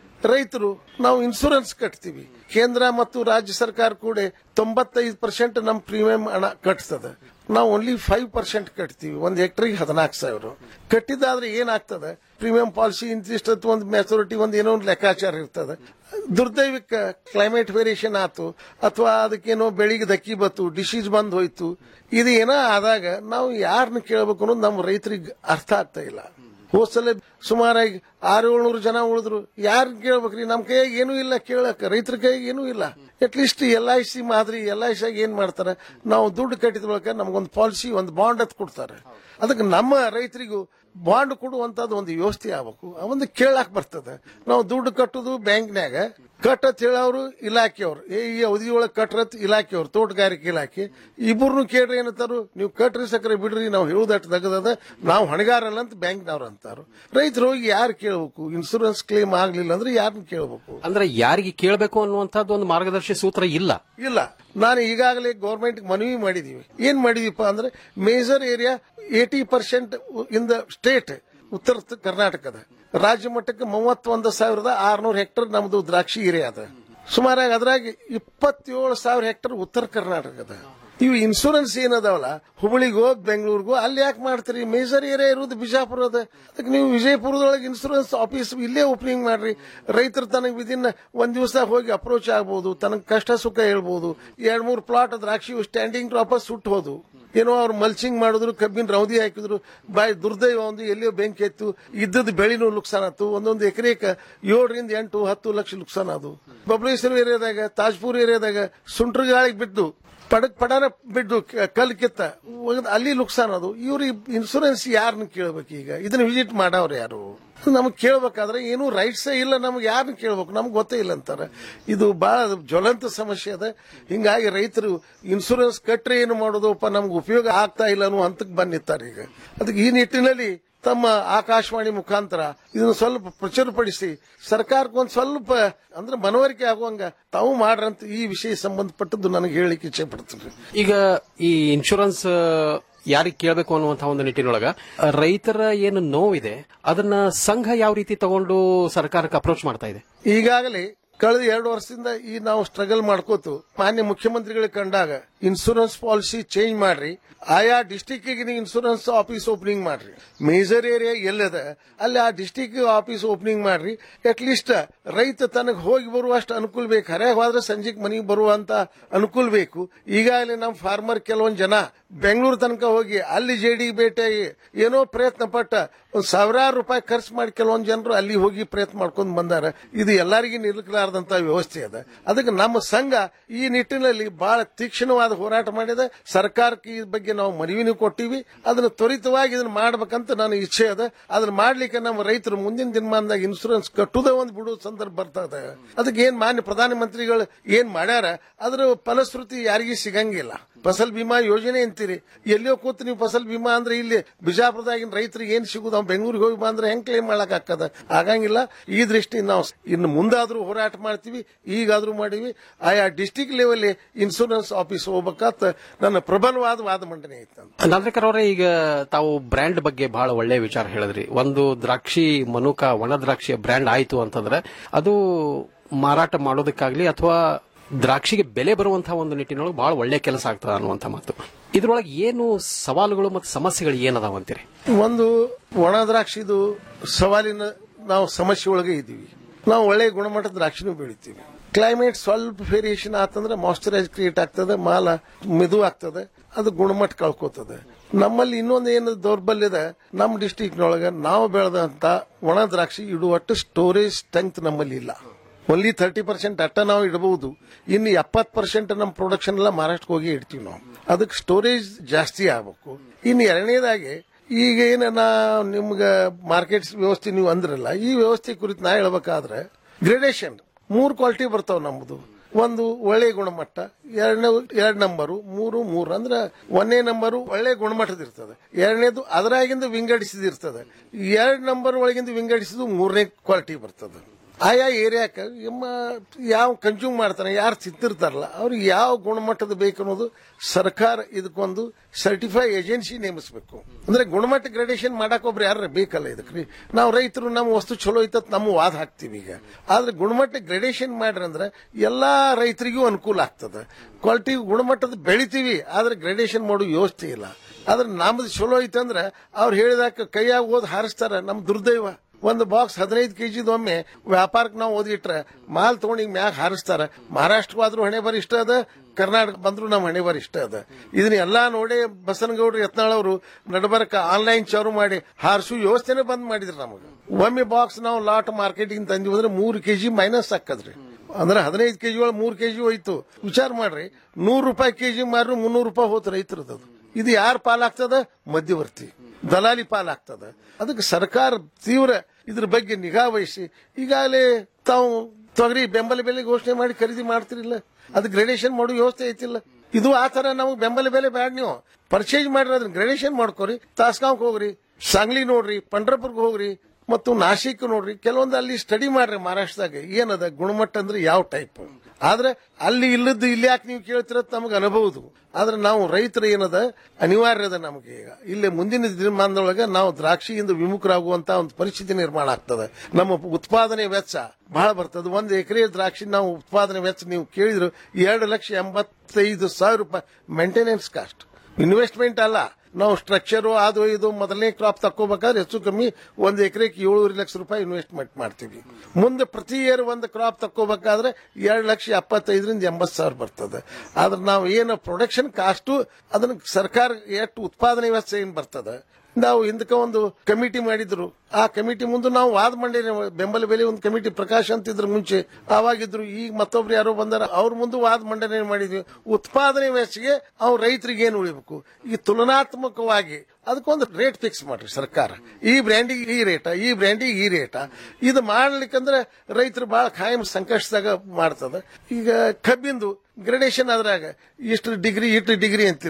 K: ರೈತರು ನಾವು ಇನ್ಸೂರೆನ್ಸ್ ಕಟ್ತೀವಿ ಕೇಂದ್ರ ಮತ್ತು ರಾಜ್ಯ ಸರ್ಕಾರ ಕೂಡ ತೊಂಬತ್ತೈದು ಪರ್ಸೆಂಟ್ ನಮ್ಮ ಪ್ರೀಮಿಯಂ ಹಣ ಕಟ್ತದೆ ನಾವು ಓನ್ಲಿ ಫೈವ್ ಪರ್ಸೆಂಟ್ ಕಟ್ತೀವಿ ಒಂದು ಹೆಕ್ಟರ್ಗೆ ಹದಿನಾಲ್ಕು ಸಾವಿರ ಕಟ್ಟಿದ್ದಾದ್ರೆ ಏನಾಗ್ತದೆ ಪ್ರೀಮಿಯಂ ಪಾಲಿಸಿ ಇಂತಿಷ್ಟು ಒಂದು ಮೆಚುರಿಟಿ ಒಂದು ಏನೋ ಒಂದು ಲೆಕ್ಕಾಚಾರ ಇರ್ತದೆ ದುರ್ದೈವಿಕ ಕ್ಲೈಮೇಟ್ ವೇರಿಯೇಷನ್ ಆತು ಅಥವಾ ಅದಕ್ಕೇನೋ ಬೆಳಿಗ್ಗೆ ದಕ್ಕಿ ಬತ್ತು ಡಿಸೀಸ್ ಬಂದ್ ಹೋಯ್ತು ಇದು ಏನೋ ಆದಾಗ ನಾವು ಯಾರನ್ನ ಕೇಳಬೇಕು ಅನ್ನೋದು ನಮ್ಮ ರೈತರಿಗೆ ಅರ್ಥ ಆಗ್ತಾ ಇಲ್ಲ ಹೋದ್ಸಲ ಸುಮಾರಾಗಿ ಆರು ಏಳ್ನೂರು ಜನ ಉಳಿದ್ರು ಯಾರು ಕೇಳ್ಬೇಕ್ರಿ ನಮ್ ಕೈಯಾಗ ಏನೂ ಇಲ್ಲ ಕೇಳಕ್ ರೈತರ ಕೈಯಾಗ ಏನೂ ಇಲ್ಲ ಅಟ್ಲೀಸ್ಟ್ ಎಲ್ ಐ ಸಿ ಮಾದರಿ ಎಲ್ ಐ ಸಿ ಏನ್ ಮಾಡ್ತಾರೆ ನಾವು ದುಡ್ಡು ಕಟ್ಟಿದ ಬಳಿಕ ನಮಗೊಂದು ಪಾಲಿಸಿ ಒಂದು ಬಾಂಡ್ ಅಂತ ಕೊಡ್ತಾರೆ ಅದಕ್ಕೆ ನಮ್ಮ ರೈತರಿಗೂ ಬಾಂಡ್ ಕೊಡುವಂತದ್ದು ಒಂದು ವ್ಯವಸ್ಥೆ ಆಗ್ಬೇಕು ಒಂದು ಕೇಳಾಕ್ ಬರ್ತದೆ ನಾವು ದುಡ್ಡು ಕಟ್ಟುದು ಬ್ಯಾಂಕ್ನ್ಯಾಗ ಕಟ್ಟತ್ ಹೇಳೋರು ಇಲಾಖೆಯವ್ರು ಏ ಈ ಅವಧಿಯೊಳಗೆ ಕಟ್ರತ್ ಇಲಾಖೆಯವ್ರು ತೋಟಗಾರಿಕೆ ಇಲಾಖೆ ಇಬ್ಬರನ್ನು ಕೇಳ್ರಿ ಏನಂತಾರು ನೀವು ಕಟ್ರಿ ಸಕ್ಕರೆ ಬಿಡ್ರಿ ನಾವು ಹೇಳುದಟ್ಟು ತಗದದ ನಾವು ಹೊಣೆಗಾರಲ್ಲ ಅಂತ ಬ್ಯಾಂಕ್ನವ್ರು ಅಂತಾರು ರೈತರು ಹೋಗಿ ಯಾರು ಕೇಳಬೇಕು ಇನ್ಸೂರೆನ್ಸ್ ಕ್ಲೇಮ್ ಆಗ್ಲಿಲ್ಲ ಅಂದ್ರೆ ಯಾರನ್ನ ಕೇಳಬೇಕು
I: ಅಂದ್ರೆ ಯಾರಿಗೆ ಕೇಳಬೇಕು ಅನ್ನುವಂಥದ್ದು ಒಂದು ಮಾರ್ಗದರ್ಶಿ ಸೂತ್ರ ಇಲ್ಲ
K: ಇಲ್ಲ ನಾನು ಈಗಾಗಲೇ ಗೌರ್ಮೆಂಟ್ ಮನವಿ ಮಾಡಿದೀವಿ ಏನ್ ಮಾಡಿದೀಪ ಅಂದ್ರೆ major area eighty percent in the state ಉತ್ತರ ತ- ಕರ್ನಾಟಕದ ರಾಜ್ಯ ಮಟ್ಟಕ್ಕೆ ಮೂವತ್ತೊಂದು ಸಾವಿರದ ಆರ್ನೂರು ಹೆಕ್ಟರ್ ನಮ್ದು ದ್ರಾಕ್ಷಿ ಏರಿಯಾ ಅದ ಸುಮಾರಾಗಿ ಅದ್ರಾಗ ಇಪ್ಪತ್ತೇಳು ಸಾವಿರ ಹೆಕ್ಟರ್ ಉತ್ತರ ಕರ್ನಾಟಕದ ಇವು ಇನ್ಶೂರೆನ್ಸ್ ಏನದಾವಲ್ಲ ಹುಬ್ಬಳ್ಳಿಗೋ ಬೆಂಗಳೂರಿಗೋ ಅಲ್ಲಿ ಯಾಕೆ ಮಾಡ್ತೀರಿ ಮೇಜರ್ ಏರಿಯಾ ಇರೋದು ಬಿಜಾಪುರ ಅದ ಅದಕ್ಕೆ ನೀವು ವಿಜಯಪುರದೊಳಗೆ ಇನ್ಶೂರೆನ್ಸ್ ಆಫೀಸ್ ಇಲ್ಲೇ ಓಪನಿಂಗ್ ಮಾಡ್ರಿ ರೈತರು ತನಗೆ ವಿದಿನ್ ಒಂದ್ ದಿವಸ ಹೋಗಿ ಅಪ್ರೋಚ್ ಆಗ್ಬೋದು ತನಗೆ ಕಷ್ಟ ಸುಖ ಹೇಳ್ಬೋದು ಎರಡ್ ಮೂರು ಪ್ಲಾಟ್ ದ್ರಾಕ್ಷಿ ಸ್ಟ್ಯಾಂಡಿಂಗ್ ಕ್ರಾಪ್ ಸುಟ್ಟು ಹೋದು ಏನೋ ಅವ್ರು ಮಲ್ಚಿಂಗ್ ಮಾಡಿದ್ರು ಕಬ್ಬಿನ ರೌದಿ ಹಾಕಿದ್ರು ಬಾಯ್ ದುರ್ದೈವ ಒಂದು ಎಲ್ಲಿಯೋ ಬೆಂಕಿ ಎತ್ತು ಇದ್ದದ ಬೆಳೆನೂ ನುಕ್ಸಾನ್ ಆತು ಒಂದೊಂದು ಎಕರೆಕ ಏಳರಿಂದ ಎಂಟು ಹತ್ತು ಲಕ್ಷ ನುಕ್ಸಾನ್ ಆದು ಬಬಲೇಶ್ವರ ಏರಿಯಾದಾಗ ತಾಜ್ಪುರ್ ಏರಿಯಾದಾಗ ಸುಂಟ್ರ ಗಾಳಿಗೆ ಬಿದ್ದು ಪಡಕ್ ಪಡಾರ ಬಿದ್ದು ಕ- ಕಲ್ ಕಿತ್ತ ಒಗ್ದ್ ಅಲ್ಲಿ ನುಕ್ಸಾನ್ ಅದು ಇವ್ರು ಇನ್ಸೂರೆನ್ಸ್ ಯಾರನ್ನ ಕೇಳ್ಬೇಕು ಈಗ ಇದನ್ನ ವಿಸಿಟ್ ಮಾಡವ್ರು ಯಾರು ನಮಗ್ ಕೇಳ್ಬೇಕಾದ್ರೆ ಏನೂ ರೈಟ್ಸೇ ಇಲ್ಲ ನಮ್ಗೆ ಯಾರನ್ನ ಕೇಳ್ಬೇಕು ನಮ್ಗೆ ಗೊತ್ತೇ ಇಲ್ಲ ಅಂತಾರೆ ಇದು ಬಹಳ ಜ್ವಲಂತ ಸಮಸ್ಯೆ ಅದ ಹಿಂಗಾಗಿ ರೈತರು ಇನ್ಸೂರೆನ್ಸ್ ಕಟ್ರೆ ಏನು ಮಾಡೋದಪ್ಪ ನಮ್ಗೆ ಉಪಯೋಗ ಆಗ್ತಾ ಇಲ್ಲ ಅನ್ನೋ ಹಂತಕ್ಕೆ ಬಂದಿರ್ತಾರೆ ಈಗ ಅದಕ್ಕೆ ಈ ನಿಟ್ಟಿನಲ್ಲಿ ತಮ್ಮ ಆಕಾಶವಾಣಿ ಮುಖಾಂತರ ಇದನ್ನು ಸ್ವಲ್ಪ ಪ್ರಚುರಪಡಿಸಿ ಸರ್ಕಾರಕ್ಕೊಂದು ಸ್ವಲ್ಪ ಅಂದ್ರೆ ಮನವರಿಕೆ ಆಗುವಂಗ ತಾವು ಮಾಡ್ರಂತ ಈ ವಿಷಯ ಸಂಬಂಧಪಟ್ಟದ್ದು ನನಗೆ ಹೇಳಲಿಕ್ಕೆ ಇಚ್ಛೆ ಪಡ್ತೀನಿ
I: ಈಗ ಈ ಇನ್ಶೂರೆನ್ಸ್ ಯಾರಿಗೆ ಕೇಳಬೇಕು ಅನ್ನುವಂತಹ ಒಂದು ನಿಟ್ಟಿನೊಳಗ ರೈತರ ಏನು ನೋವಿದೆ ಅದನ್ನ ಸಂಘ ಯಾವ ರೀತಿ ತಗೊಂಡು ಸರ್ಕಾರಕ್ಕೆ ಅಪ್ರೋಚ್ ಮಾಡ್ತಾ ಇದೆ
K: ಈಗಾಗಲೇ ಕಳೆದ ಎರಡು ವರ್ಷದಿಂದ ಈ ನಾವು ಸ್ಟ್ರಗಲ್ ಮಾಡ್ಕೋತು ಮಾನ್ಯ ಮುಖ್ಯಮಂತ್ರಿಗಳಿಗೆ ಕಂಡಾಗ ಇನ್ಸೂರೆನ್ಸ್ ಪಾಲಿಸಿ ಚೇಂಜ್ ಮಾಡ್ರಿ ಆಯಾ ಡಿಸ್ಟಿಕ್ ಇನ್ಸೂರೆನ್ಸ್ ಆಫೀಸ್ ಓಪನಿಂಗ್ ಮಾಡ್ರಿ ಮೇಜರ್ ಏರಿಯಾ ಎಲ್ಲದ ಅಲ್ಲಿ ಆ ಡಿಸ್ಟಿಕ್ ಆಫೀಸ್ ಓಪನಿಂಗ್ ಮಾಡ್ರಿ ಅಟ್ ಲೀಸ್ಟ್ ರೈತ ತನಗೆ ಹೋಗಿ ಬರುವಷ್ಟು ಅನುಕೂಲ ಬೇಕು ಹರ್ಯಾಗ ಹೋದ್ರೆ ಸಂಜೆಗೆ ಮನೆಗೆ ಬರುವಂತ ಅನುಕೂಲ ಬೇಕು ಈಗಾಗಲೇ ನಮ್ಮ ಫಾರ್ಮರ್ ಕೆಲವೊಂದು ಜನ ಬೆಂಗಳೂರು ತನಕ ಹೋಗಿ ಅಲ್ಲಿ ಜೆಡಿ ಭೇಟಿಯಾಗಿ ಏನೋ ಪ್ರಯತ್ನ ಪಟ್ಟ ಒಂದು ಸಾವಿರಾರು ರೂಪಾಯಿ ಖರ್ಚು ಮಾಡಿ ಕೆಲವೊಂದು ಜನರು ಅಲ್ಲಿ ಹೋಗಿ ಪ್ರಯತ್ನ ಮಾಡ್ಕೊಂಡು ಬಂದಾರ ಇದು ಎಲ್ಲರಿಗೂ ನಿಲ್ಲಲಾರದಂತ ವ್ಯವಸ್ಥೆ ಅದ ಅದಕ್ಕೆ ನಮ್ಮ ಸಂಘ ಈ ನಿಟ್ಟಿನಲ್ಲಿ ಬಹಳ ತೀಕ್ಷ್ಣವಾದ ಹೋರಾಟ ಮಾಡಿದೆ ಸರ್ಕಾರಕ್ಕೆ ಈ ಬಗ್ಗೆ ನಾವು ಮನವಿನೂ ಕೊಟ್ಟಿವಿ ಅದನ್ನ ತ್ವರಿತವಾಗಿ ಇದನ್ನ ಮಾಡ್ಬೇಕಂತ ನನ್ನ ಇಚ್ಛೆ ಅದ ಅದನ್ನ ಮಾಡ್ಲಿಕ್ಕೆ ನಮ್ಮ ರೈತರು ಮುಂದಿನ ದಿನಮಾನದಾಗ ಇನ್ಸೂರೆನ್ಸ್ ಕಟ್ಟುದೇ ಒಂದು ಬಿಡುವ ಸಂದರ್ಭ ಬರ್ತದೆ ಅದಕ್ಕೆ ಏನ್ ಮಾನ್ಯ ಪ್ರಧಾನಮಂತ್ರಿಗಳು ಏನ್ ಮಾಡ್ಯಾರ ಅದ್ರ ಫಲಶ್ರುತಿ ಯಾರಿಗೂ ಸಿಗಂಗಿಲ್ಲ ಫಸಲ್ ಬಿಮಾ ಯೋಜನೆ ಅಂತೀರಿ ಎಲ್ಲಿಯೋ ಕೂತು ನೀವು ಫಸಲ್ ಬಿಮಾ ಅಂದ್ರೆ ಇಲ್ಲಿ ಬಿಜಾಪುರದಾಗಿನ ರೈತರಿಗೆ ಏನ್ ಸಿಗುದು ಅವ್ನು ಬೆಂಗಳೂರಿಗೆ ಹೋಗಿ ಬಾ ಅಂದ್ರೆ ಹೆಂಗ್ ಕ್ಲೇಮ್ ಮಾಡಕ್ ಆಗ್ತದ ಆಗಂಗಿಲ್ಲ ಈ ದೃಷ್ಟಿ ನಾವು ಇನ್ನು ಮುಂದಾದ್ರೂ ಹೋರಾಟ ಮಾಡ್ತೀವಿ ಈಗಾದ್ರೂ ಮಾಡೀವಿ ಆಯಾ ಡಿಸ್ಟಿಕ್ ಲೆವೆಲ್ ಇನ್ಸೂರೆನ್ಸ್ ಆಫೀಸ್ ಹೋಗ್ಬೇಕಂತ ನನ್ನ ಪ್ರಬಲವಾದ ವಾದ ಮಂಡನೆ ಐತೆ
I: ನಾಂದ್ರೇಕರ್ ಅವರೇ ಈಗ ತಾವು ಬ್ರ್ಯಾಂಡ್ ಬಗ್ಗೆ ಬಹಳ ಒಳ್ಳೆ ವಿಚಾರ ಹೇಳಿದ್ರಿ ಒಂದು ದ್ರಾಕ್ಷಿ ಮನುಕ ಒಣ ದ್ರಾಕ್ಷಿಯ ಬ್ರ್ಯಾಂಡ್ ಆಯ್ತು ಅಂತಂದ್ರೆ ಅದು ಮಾರಾಟ ಮಾಡೋದಕ್ಕಾಗ್ಲಿ ಅಥವಾ ದ್ರಾಕ್ಷಿಗೆ ಬೆಲೆ ಬರುವಂತಹ ಒಂದು ನಿಟ್ಟಿನೊಳಗೆ ಬಹಳ ಒಳ್ಳೆ ಕೆಲಸ ಆಗ್ತದ ಅನ್ನುವಂಥ ಮಾತು ಇದ್ರೊಳಗೆ ಏನು ಸವಾಲುಗಳು ಮತ್ತು ಸಮಸ್ಯೆಗಳು ಏನದಾವ ಅಂತೀರಿ
K: ಒಂದು ಒಣ ದ್ರಾಕ್ಷಿದು ಸವಾಲಿನ ನಾವು ಸಮಸ್ಯೆ ಒಳಗೆ ಇದ್ದೀವಿ ನಾವು ಒಳ್ಳೆ ಗುಣಮಟ್ಟದ ದ್ರಾಕ್ಷಿನೂ ಬೆಳಿತೀವಿ ಕ್ಲೈಮೇಟ್ ಸ್ವಲ್ಪ ವೇರಿಯೇಷನ್ ಆತಂದ್ರೆ ಮಾಯ್ಚರೈಸ್ ಕ್ರಿಯೇಟ್ ಆಗ್ತದೆ ಮಾಲ ಮೆದು ಆಗ್ತದೆ ಅದು ಗುಣಮಟ್ಟ ಕಳ್ಕೋತದೆ ನಮ್ಮಲ್ಲಿ ಇನ್ನೊಂದು ಏನು ದೌರ್ಬಲ್ಯದ ನಮ್ಮ ಡಿಸ್ಟಿಕ್ನೊಳಗೆ ನಾವು ಬೆಳೆದಂತ ಒಣ ದ್ರಾಕ್ಷಿ ಇಡುವಟ್ಟು ಸ್ಟೋರೇಜ್ ಸ್ಟ್ರೆಂತ್ ನಮ್ಮಲ್ಲಿ ಇಲ್ಲ ಓನ್ಲಿ ತರ್ಟಿ ಪರ್ಸೆಂಟ್ ಅಟ್ಟ ನಾವು ಇಡಬಹುದು ಇನ್ನು ಎಪ್ಪತ್ತು ಪರ್ಸೆಂಟ್ ನಮ್ಮ ಪ್ರೊಡಕ್ಷನ್ ಎಲ್ಲ ಮಹಾರಾಷ್ಟ್ರಕ್ಕೆ ಹೋಗಿ ಇಡ್ತೀವಿ ನಾವು ಅದಕ್ಕೆ ಸ್ಟೋರೇಜ್ ಜಾಸ್ತಿ ಆಗ್ಬೇಕು ಇನ್ನು ಎರಡನೇದಾಗಿ ಈಗ ಏನ ನಾ ನಿಮ್ಗೆ ಮಾರ್ಕೆಟ್ ವ್ಯವಸ್ಥೆ ನೀವು ಅಂದ್ರಲ್ಲ ಈ ವ್ಯವಸ್ಥೆ ಕುರಿತು ನಾ ಹೇಳ್ಬೇಕಾದ್ರೆ ಗ್ರೇಡೇಷನ್ ಮೂರು ಕ್ವಾಲಿಟಿ ಬರ್ತಾವ ನಮ್ಮದು ಒಂದು ಒಳ್ಳೆ ಗುಣಮಟ್ಟ ಎರಡನೇ ಎರಡ್ ನಂಬರು ಮೂರು ಮೂರು ಅಂದ್ರೆ ಒಂದನೇ ನಂಬರು ಒಳ್ಳೆ ಗುಣಮಟ್ಟದ ಇರ್ತದೆ ಎರಡನೇದು ಅದರಾಗಿಂದ ವಿಂಗಡಿಸಿದ ಇರ್ತದೆ ಎರಡ್ ನಂಬರ್ ಒಳಗಿಂದ ವಿಂಗಡಿಸಿದ್ದು ಮೂರನೇ ಕ್ವಾಲಿಟಿ ಬರ್ತದೆ ಆಯಾ ಏರಿಯಾಕ್ಕೆ ಎಮ್ಮ ಯಾವ ಕನ್ಸ್ಯೂಮ್ ಮಾಡ್ತಾನೆ ಯಾರು ತಿಂತಿರ್ತಾರಲ್ಲ ಅವ್ರಿಗೆ ಯಾವ ಗುಣಮಟ್ಟದ ಬೇಕು ಅನ್ನೋದು ಸರ್ಕಾರ ಇದಕ್ಕೊಂದು ಸರ್ಟಿಫೈ ಏಜೆನ್ಸಿ ನೇಮಿಸಬೇಕು ಅಂದ್ರೆ ಗುಣಮಟ್ಟ ಗ್ರೇಡೇಷನ್ ಮಾಡಕ್ ಒಬ್ರು ಯಾರ ಬೇಕಲ್ಲ ಇದಕ್ಕೆ ನಾವು ರೈತರು ನಮ್ಮ ವಸ್ತು ಚಲೋ ಐತತ್ ನಮ್ಮ ವಾದ ಹಾಕ್ತಿವಿ ಈಗ ಆದ್ರೆ ಗುಣಮಟ್ಟ ಗ್ರೇಡೇಷನ್ ಮಾಡ್ರಿ ಅಂದ್ರೆ ಎಲ್ಲಾ ರೈತರಿಗೂ ಅನುಕೂಲ ಆಗ್ತದೆ ಕ್ವಾಲಿಟಿ ಗುಣಮಟ್ಟದ ಬೆಳಿತೀವಿ ಆದ್ರೆ ಗ್ರೇಡೇಷನ್ ಮಾಡೋ ವ್ಯವಸ್ಥೆ ಇಲ್ಲ ಆದ್ರೆ ನಮ್ದು ಚಲೋ ಐತಂದ್ರೆ ಅವ್ರು ಹೇಳಿದಾಕ ಕೈಯಾಗ ಓದ್ ಹಾರಿಸ್ತಾರ ನಮ್ ದುರ್ದೈವ ಒಂದು ಬಾಕ್ಸ್ ಹದಿನೈದು ಕೆಜಿದ ಒಮ್ಮೆ ವ್ಯಾಪಾರಕ್ಕೆ ನಾವು ಓದಿಟ್ರೆ ಮಾಲ್ ತಗೊಂಡು ಈಗ ಮ್ಯಾಗ ಹಾರಿಸ್ತಾರ ಮಹಾರಾಷ್ಟ್ರಕ್ಕೆ ಆದ್ರೂ ಹಣೆ ಬರ ಇಷ್ಟ ಅದ ಕರ್ನಾಟಕ ಬಂದ್ರು ನಮ್ಮ ಹಣೆ ಬರ ಇಷ್ಟ ಅದ ಇದನ್ನ ಎಲ್ಲಾ ನೋಡಿ ಬಸನಗೌಡ್ರು ಯತ್ನಾಳ್ ಅವರು ನಡಬರಕ ಆನ್ಲೈನ್ ಚಾರು ಮಾಡಿ ಹಾರಿಸು ವ್ಯವಸ್ಥೆನೇ ಬಂದ್ ಮಾಡಿದ್ರು ನಮಗೆ ಒಮ್ಮೆ ಬಾಕ್ಸ್ ನಾವು ಲಾಟ್ ಮಾರ್ಕೆಟಿಂಗ್ ತಂದಿವಿ ಅಂದ್ರೆ ಮೂರು ಕೆಜಿ ಮೈನಸ್ ಹಾಕದ್ರಿ ಅಂದ್ರೆ ಹದಿನೈದು ಕೆಜಿ ಒಳಗೆ ಮೂರು ಕೆಜಿ ಹೋಯ್ತು ವಿಚಾರ ಮಾಡ್ರಿ ನೂರು ರೂಪಾಯಿ ಕೆಜಿ ಮಾರು ಮುನ್ನೂರು ರೂಪಾಯಿ ಹೋತು ರೈತರದ್ದು ಇದು ಯಾರ ಪಾಲಾಗ್ತದ ಮಧ್ಯವರ್ತಿ ದಲಾಲಿ ಪಾಲಾಗ್ತದ ಅದಕ್ಕೆ ಸರ್ಕಾರ ತೀವ್ರ ಇದ್ರ ಬಗ್ಗೆ ನಿಗಾ ವಹಿಸಿ ಈಗಾಗಲೇ ತಾವು ತೊಗರಿ ಬೆಂಬಲ ಬೆಲೆ ಘೋಷಣೆ ಮಾಡಿ ಖರೀದಿ ಮಾಡ್ತಿರಿಲ್ಲ ಅದು ಗ್ರೇಡೇಷನ್ ಮಾಡೋ ವ್ಯವಸ್ಥೆ ಐತಿಲ್ಲ ಇದು ಆ ತರ ನಮಗೆ ಬೆಂಬಲ ಬೆಲೆ ಬ್ಯಾಡ ನೀವು ಪರ್ಚೇಸ್ ಮಾಡ್ರಿ ಅದನ್ನ ಗ್ರೇಡೇಷನ್ ಮಾಡ್ಕೋರಿ ತಾಸ್ಗಾಂವ್ಗೆ ಹೋಗ್ರಿ ಸಾಂಗ್ಲಿ ನೋಡ್ರಿ ಪಂಡ್ರಪುರ್ಗೆ ಹೋಗ್ರಿ ಮತ್ತು ನಾಶಿಕ್ ನೋಡ್ರಿ ಕೆಲವೊಂದು ಅಲ್ಲಿ ಸ್ಟಡಿ ಮಾಡ್ರಿ ಮಹಾರಾಷ್ಟ್ರದಾಗ ಏನದ ಗುಣಮಟ್ಟ ಅಂದ್ರೆ ಯಾವ ಟೈಪ್ ಆದ್ರೆ ಅಲ್ಲಿ ಇಲ್ಲದ್ದು ಇಲ್ಲಿ ಯಾಕೆ ನೀವು ಕೇಳ್ತಿರತ್ ನಮಗೆ ಅನುಭವದು ಆದ್ರೆ ನಾವು ರೈತರು ಏನದ ಅನಿವಾರ್ಯ ಅದ ನಮಗೆ ಈಗ ಇಲ್ಲಿ ಮುಂದಿನ ದಿನಮಾನದೊಳಗೆ ನಾವು ದ್ರಾಕ್ಷಿಯಿಂದ ವಿಮುಖರಾಗುವಂತ ಒಂದು ಪರಿಸ್ಥಿತಿ ನಿರ್ಮಾಣ ಆಗ್ತದೆ ನಮ್ಮ ಉತ್ಪಾದನೆ ವೆಚ್ಚ ಬಹಳ ಬರ್ತದೆ ಒಂದು ಎಕರೆ ದ್ರಾಕ್ಷಿ ನಾವು ಉತ್ಪಾದನೆ ವೆಚ್ಚ ನೀವು ಕೇಳಿದ್ರು ಎರಡು ಲಕ್ಷ ಎಂಬತ್ತೈದು ಸಾವಿರ ರೂಪಾಯಿ ಮೇಂಟೆನೆನ್ಸ್ ಕಾಸ್ಟ್ ಇನ್ವೆಸ್ಟ್ಮೆಂಟ್ ಅಲ್ಲ ನಾವು ಸ್ಟ್ರಕ್ಚರು ಅದು ಇದು ಮೊದಲನೇ ಕ್ರಾಪ್ ತಕ್ಕೋಬೇಕಾದ್ರೆ ಹೆಚ್ಚು ಕಮ್ಮಿ ಒಂದು ಎಕರೆಗೆ ಏಳೂವರೆ ಲಕ್ಷ ರೂಪಾಯಿ ಇನ್ವೆಸ್ಟ್ಮೆಂಟ್ ಮಾಡ್ತೀವಿ ಮುಂದೆ ಪ್ರತಿ ಇಯರ್ ಒಂದು ಕ್ರಾಪ್ ತಕ್ಕೋಬೇಕಾದ್ರೆ ಎರಡು ಲಕ್ಷ ಎಪ್ಪತ್ತೈದರಿಂದ ಎಂಬತ್ತು ಸಾವಿರ ಬರ್ತದೆ ಆದ್ರೆ ನಾವು ಏನು ಪ್ರೊಡಕ್ಷನ್ ಕಾಸ್ಟು ಅದನ್ನ ಸರ್ಕಾರ ಎಷ್ಟು ಉತ್ಪಾದನೆ ವೆಚ್ಚ ಏನ್ ಬರ್ತದೆ ನಾವು ಹಿಂದಕ್ಕೆ ಒಂದು ಕಮಿಟಿ ಮಾಡಿದ್ರು ಆ ಕಮಿಟಿ ಮುಂದೆ ನಾವು ವಾದ ಮಾಡಿ ಬೆಂಬಲ ಬೆಲೆ ಒಂದು ಕಮಿಟಿ ಪ್ರಕಾಶ್ ಅಂತಿದ್ರು ಮುಂಚೆ ಆವಾಗಿದ್ರು ಈಗ ಮತ್ತೊಬ್ರು ಯಾರೋ ಬಂದಾರ ಅವ್ರ ಮುಂದೆ ವಾದ ಮಂಡನೆ ಮಾಡಿದ್ವಿ ಉತ್ಪಾದನೆ ವೆಚ್ಚಗೆ ಅವ್ರು ರೈತರಿಗೆ ಏನು ಉಳಿಬೇಕು ಈ ತುಲನಾತ್ಮಕವಾಗಿ ಅದಕ್ಕೊಂದು ರೇಟ್ ಫಿಕ್ಸ್ ಮಾಡ್ರಿ ಸರ್ಕಾರ ಈ ಬ್ರ್ಯಾಂಡಿಗೆ ಈ ರೇಟ ಈ ಬ್ರ್ಯಾಂಡಿಗೆ ಈ ರೇಟ ಇದು ಮಾಡ್ಲಿಕ್ಕಂದ್ರೆ ರೈತರು ಬಹಳ ಖಾಯಂ ಸಂಕಷ್ಟದಾಗ ಮಾಡ್ತದ ಈಗ ಕಬ್ಬಿಂದು ಗ್ರೇಡೇಷನ್ ಆದ್ರಾಗ ಇಷ್ಟು ಡಿಗ್ರಿ ಇಷ್ಟು ಡಿಗ್ರಿ ಅಂತೀರಿ ನೀವು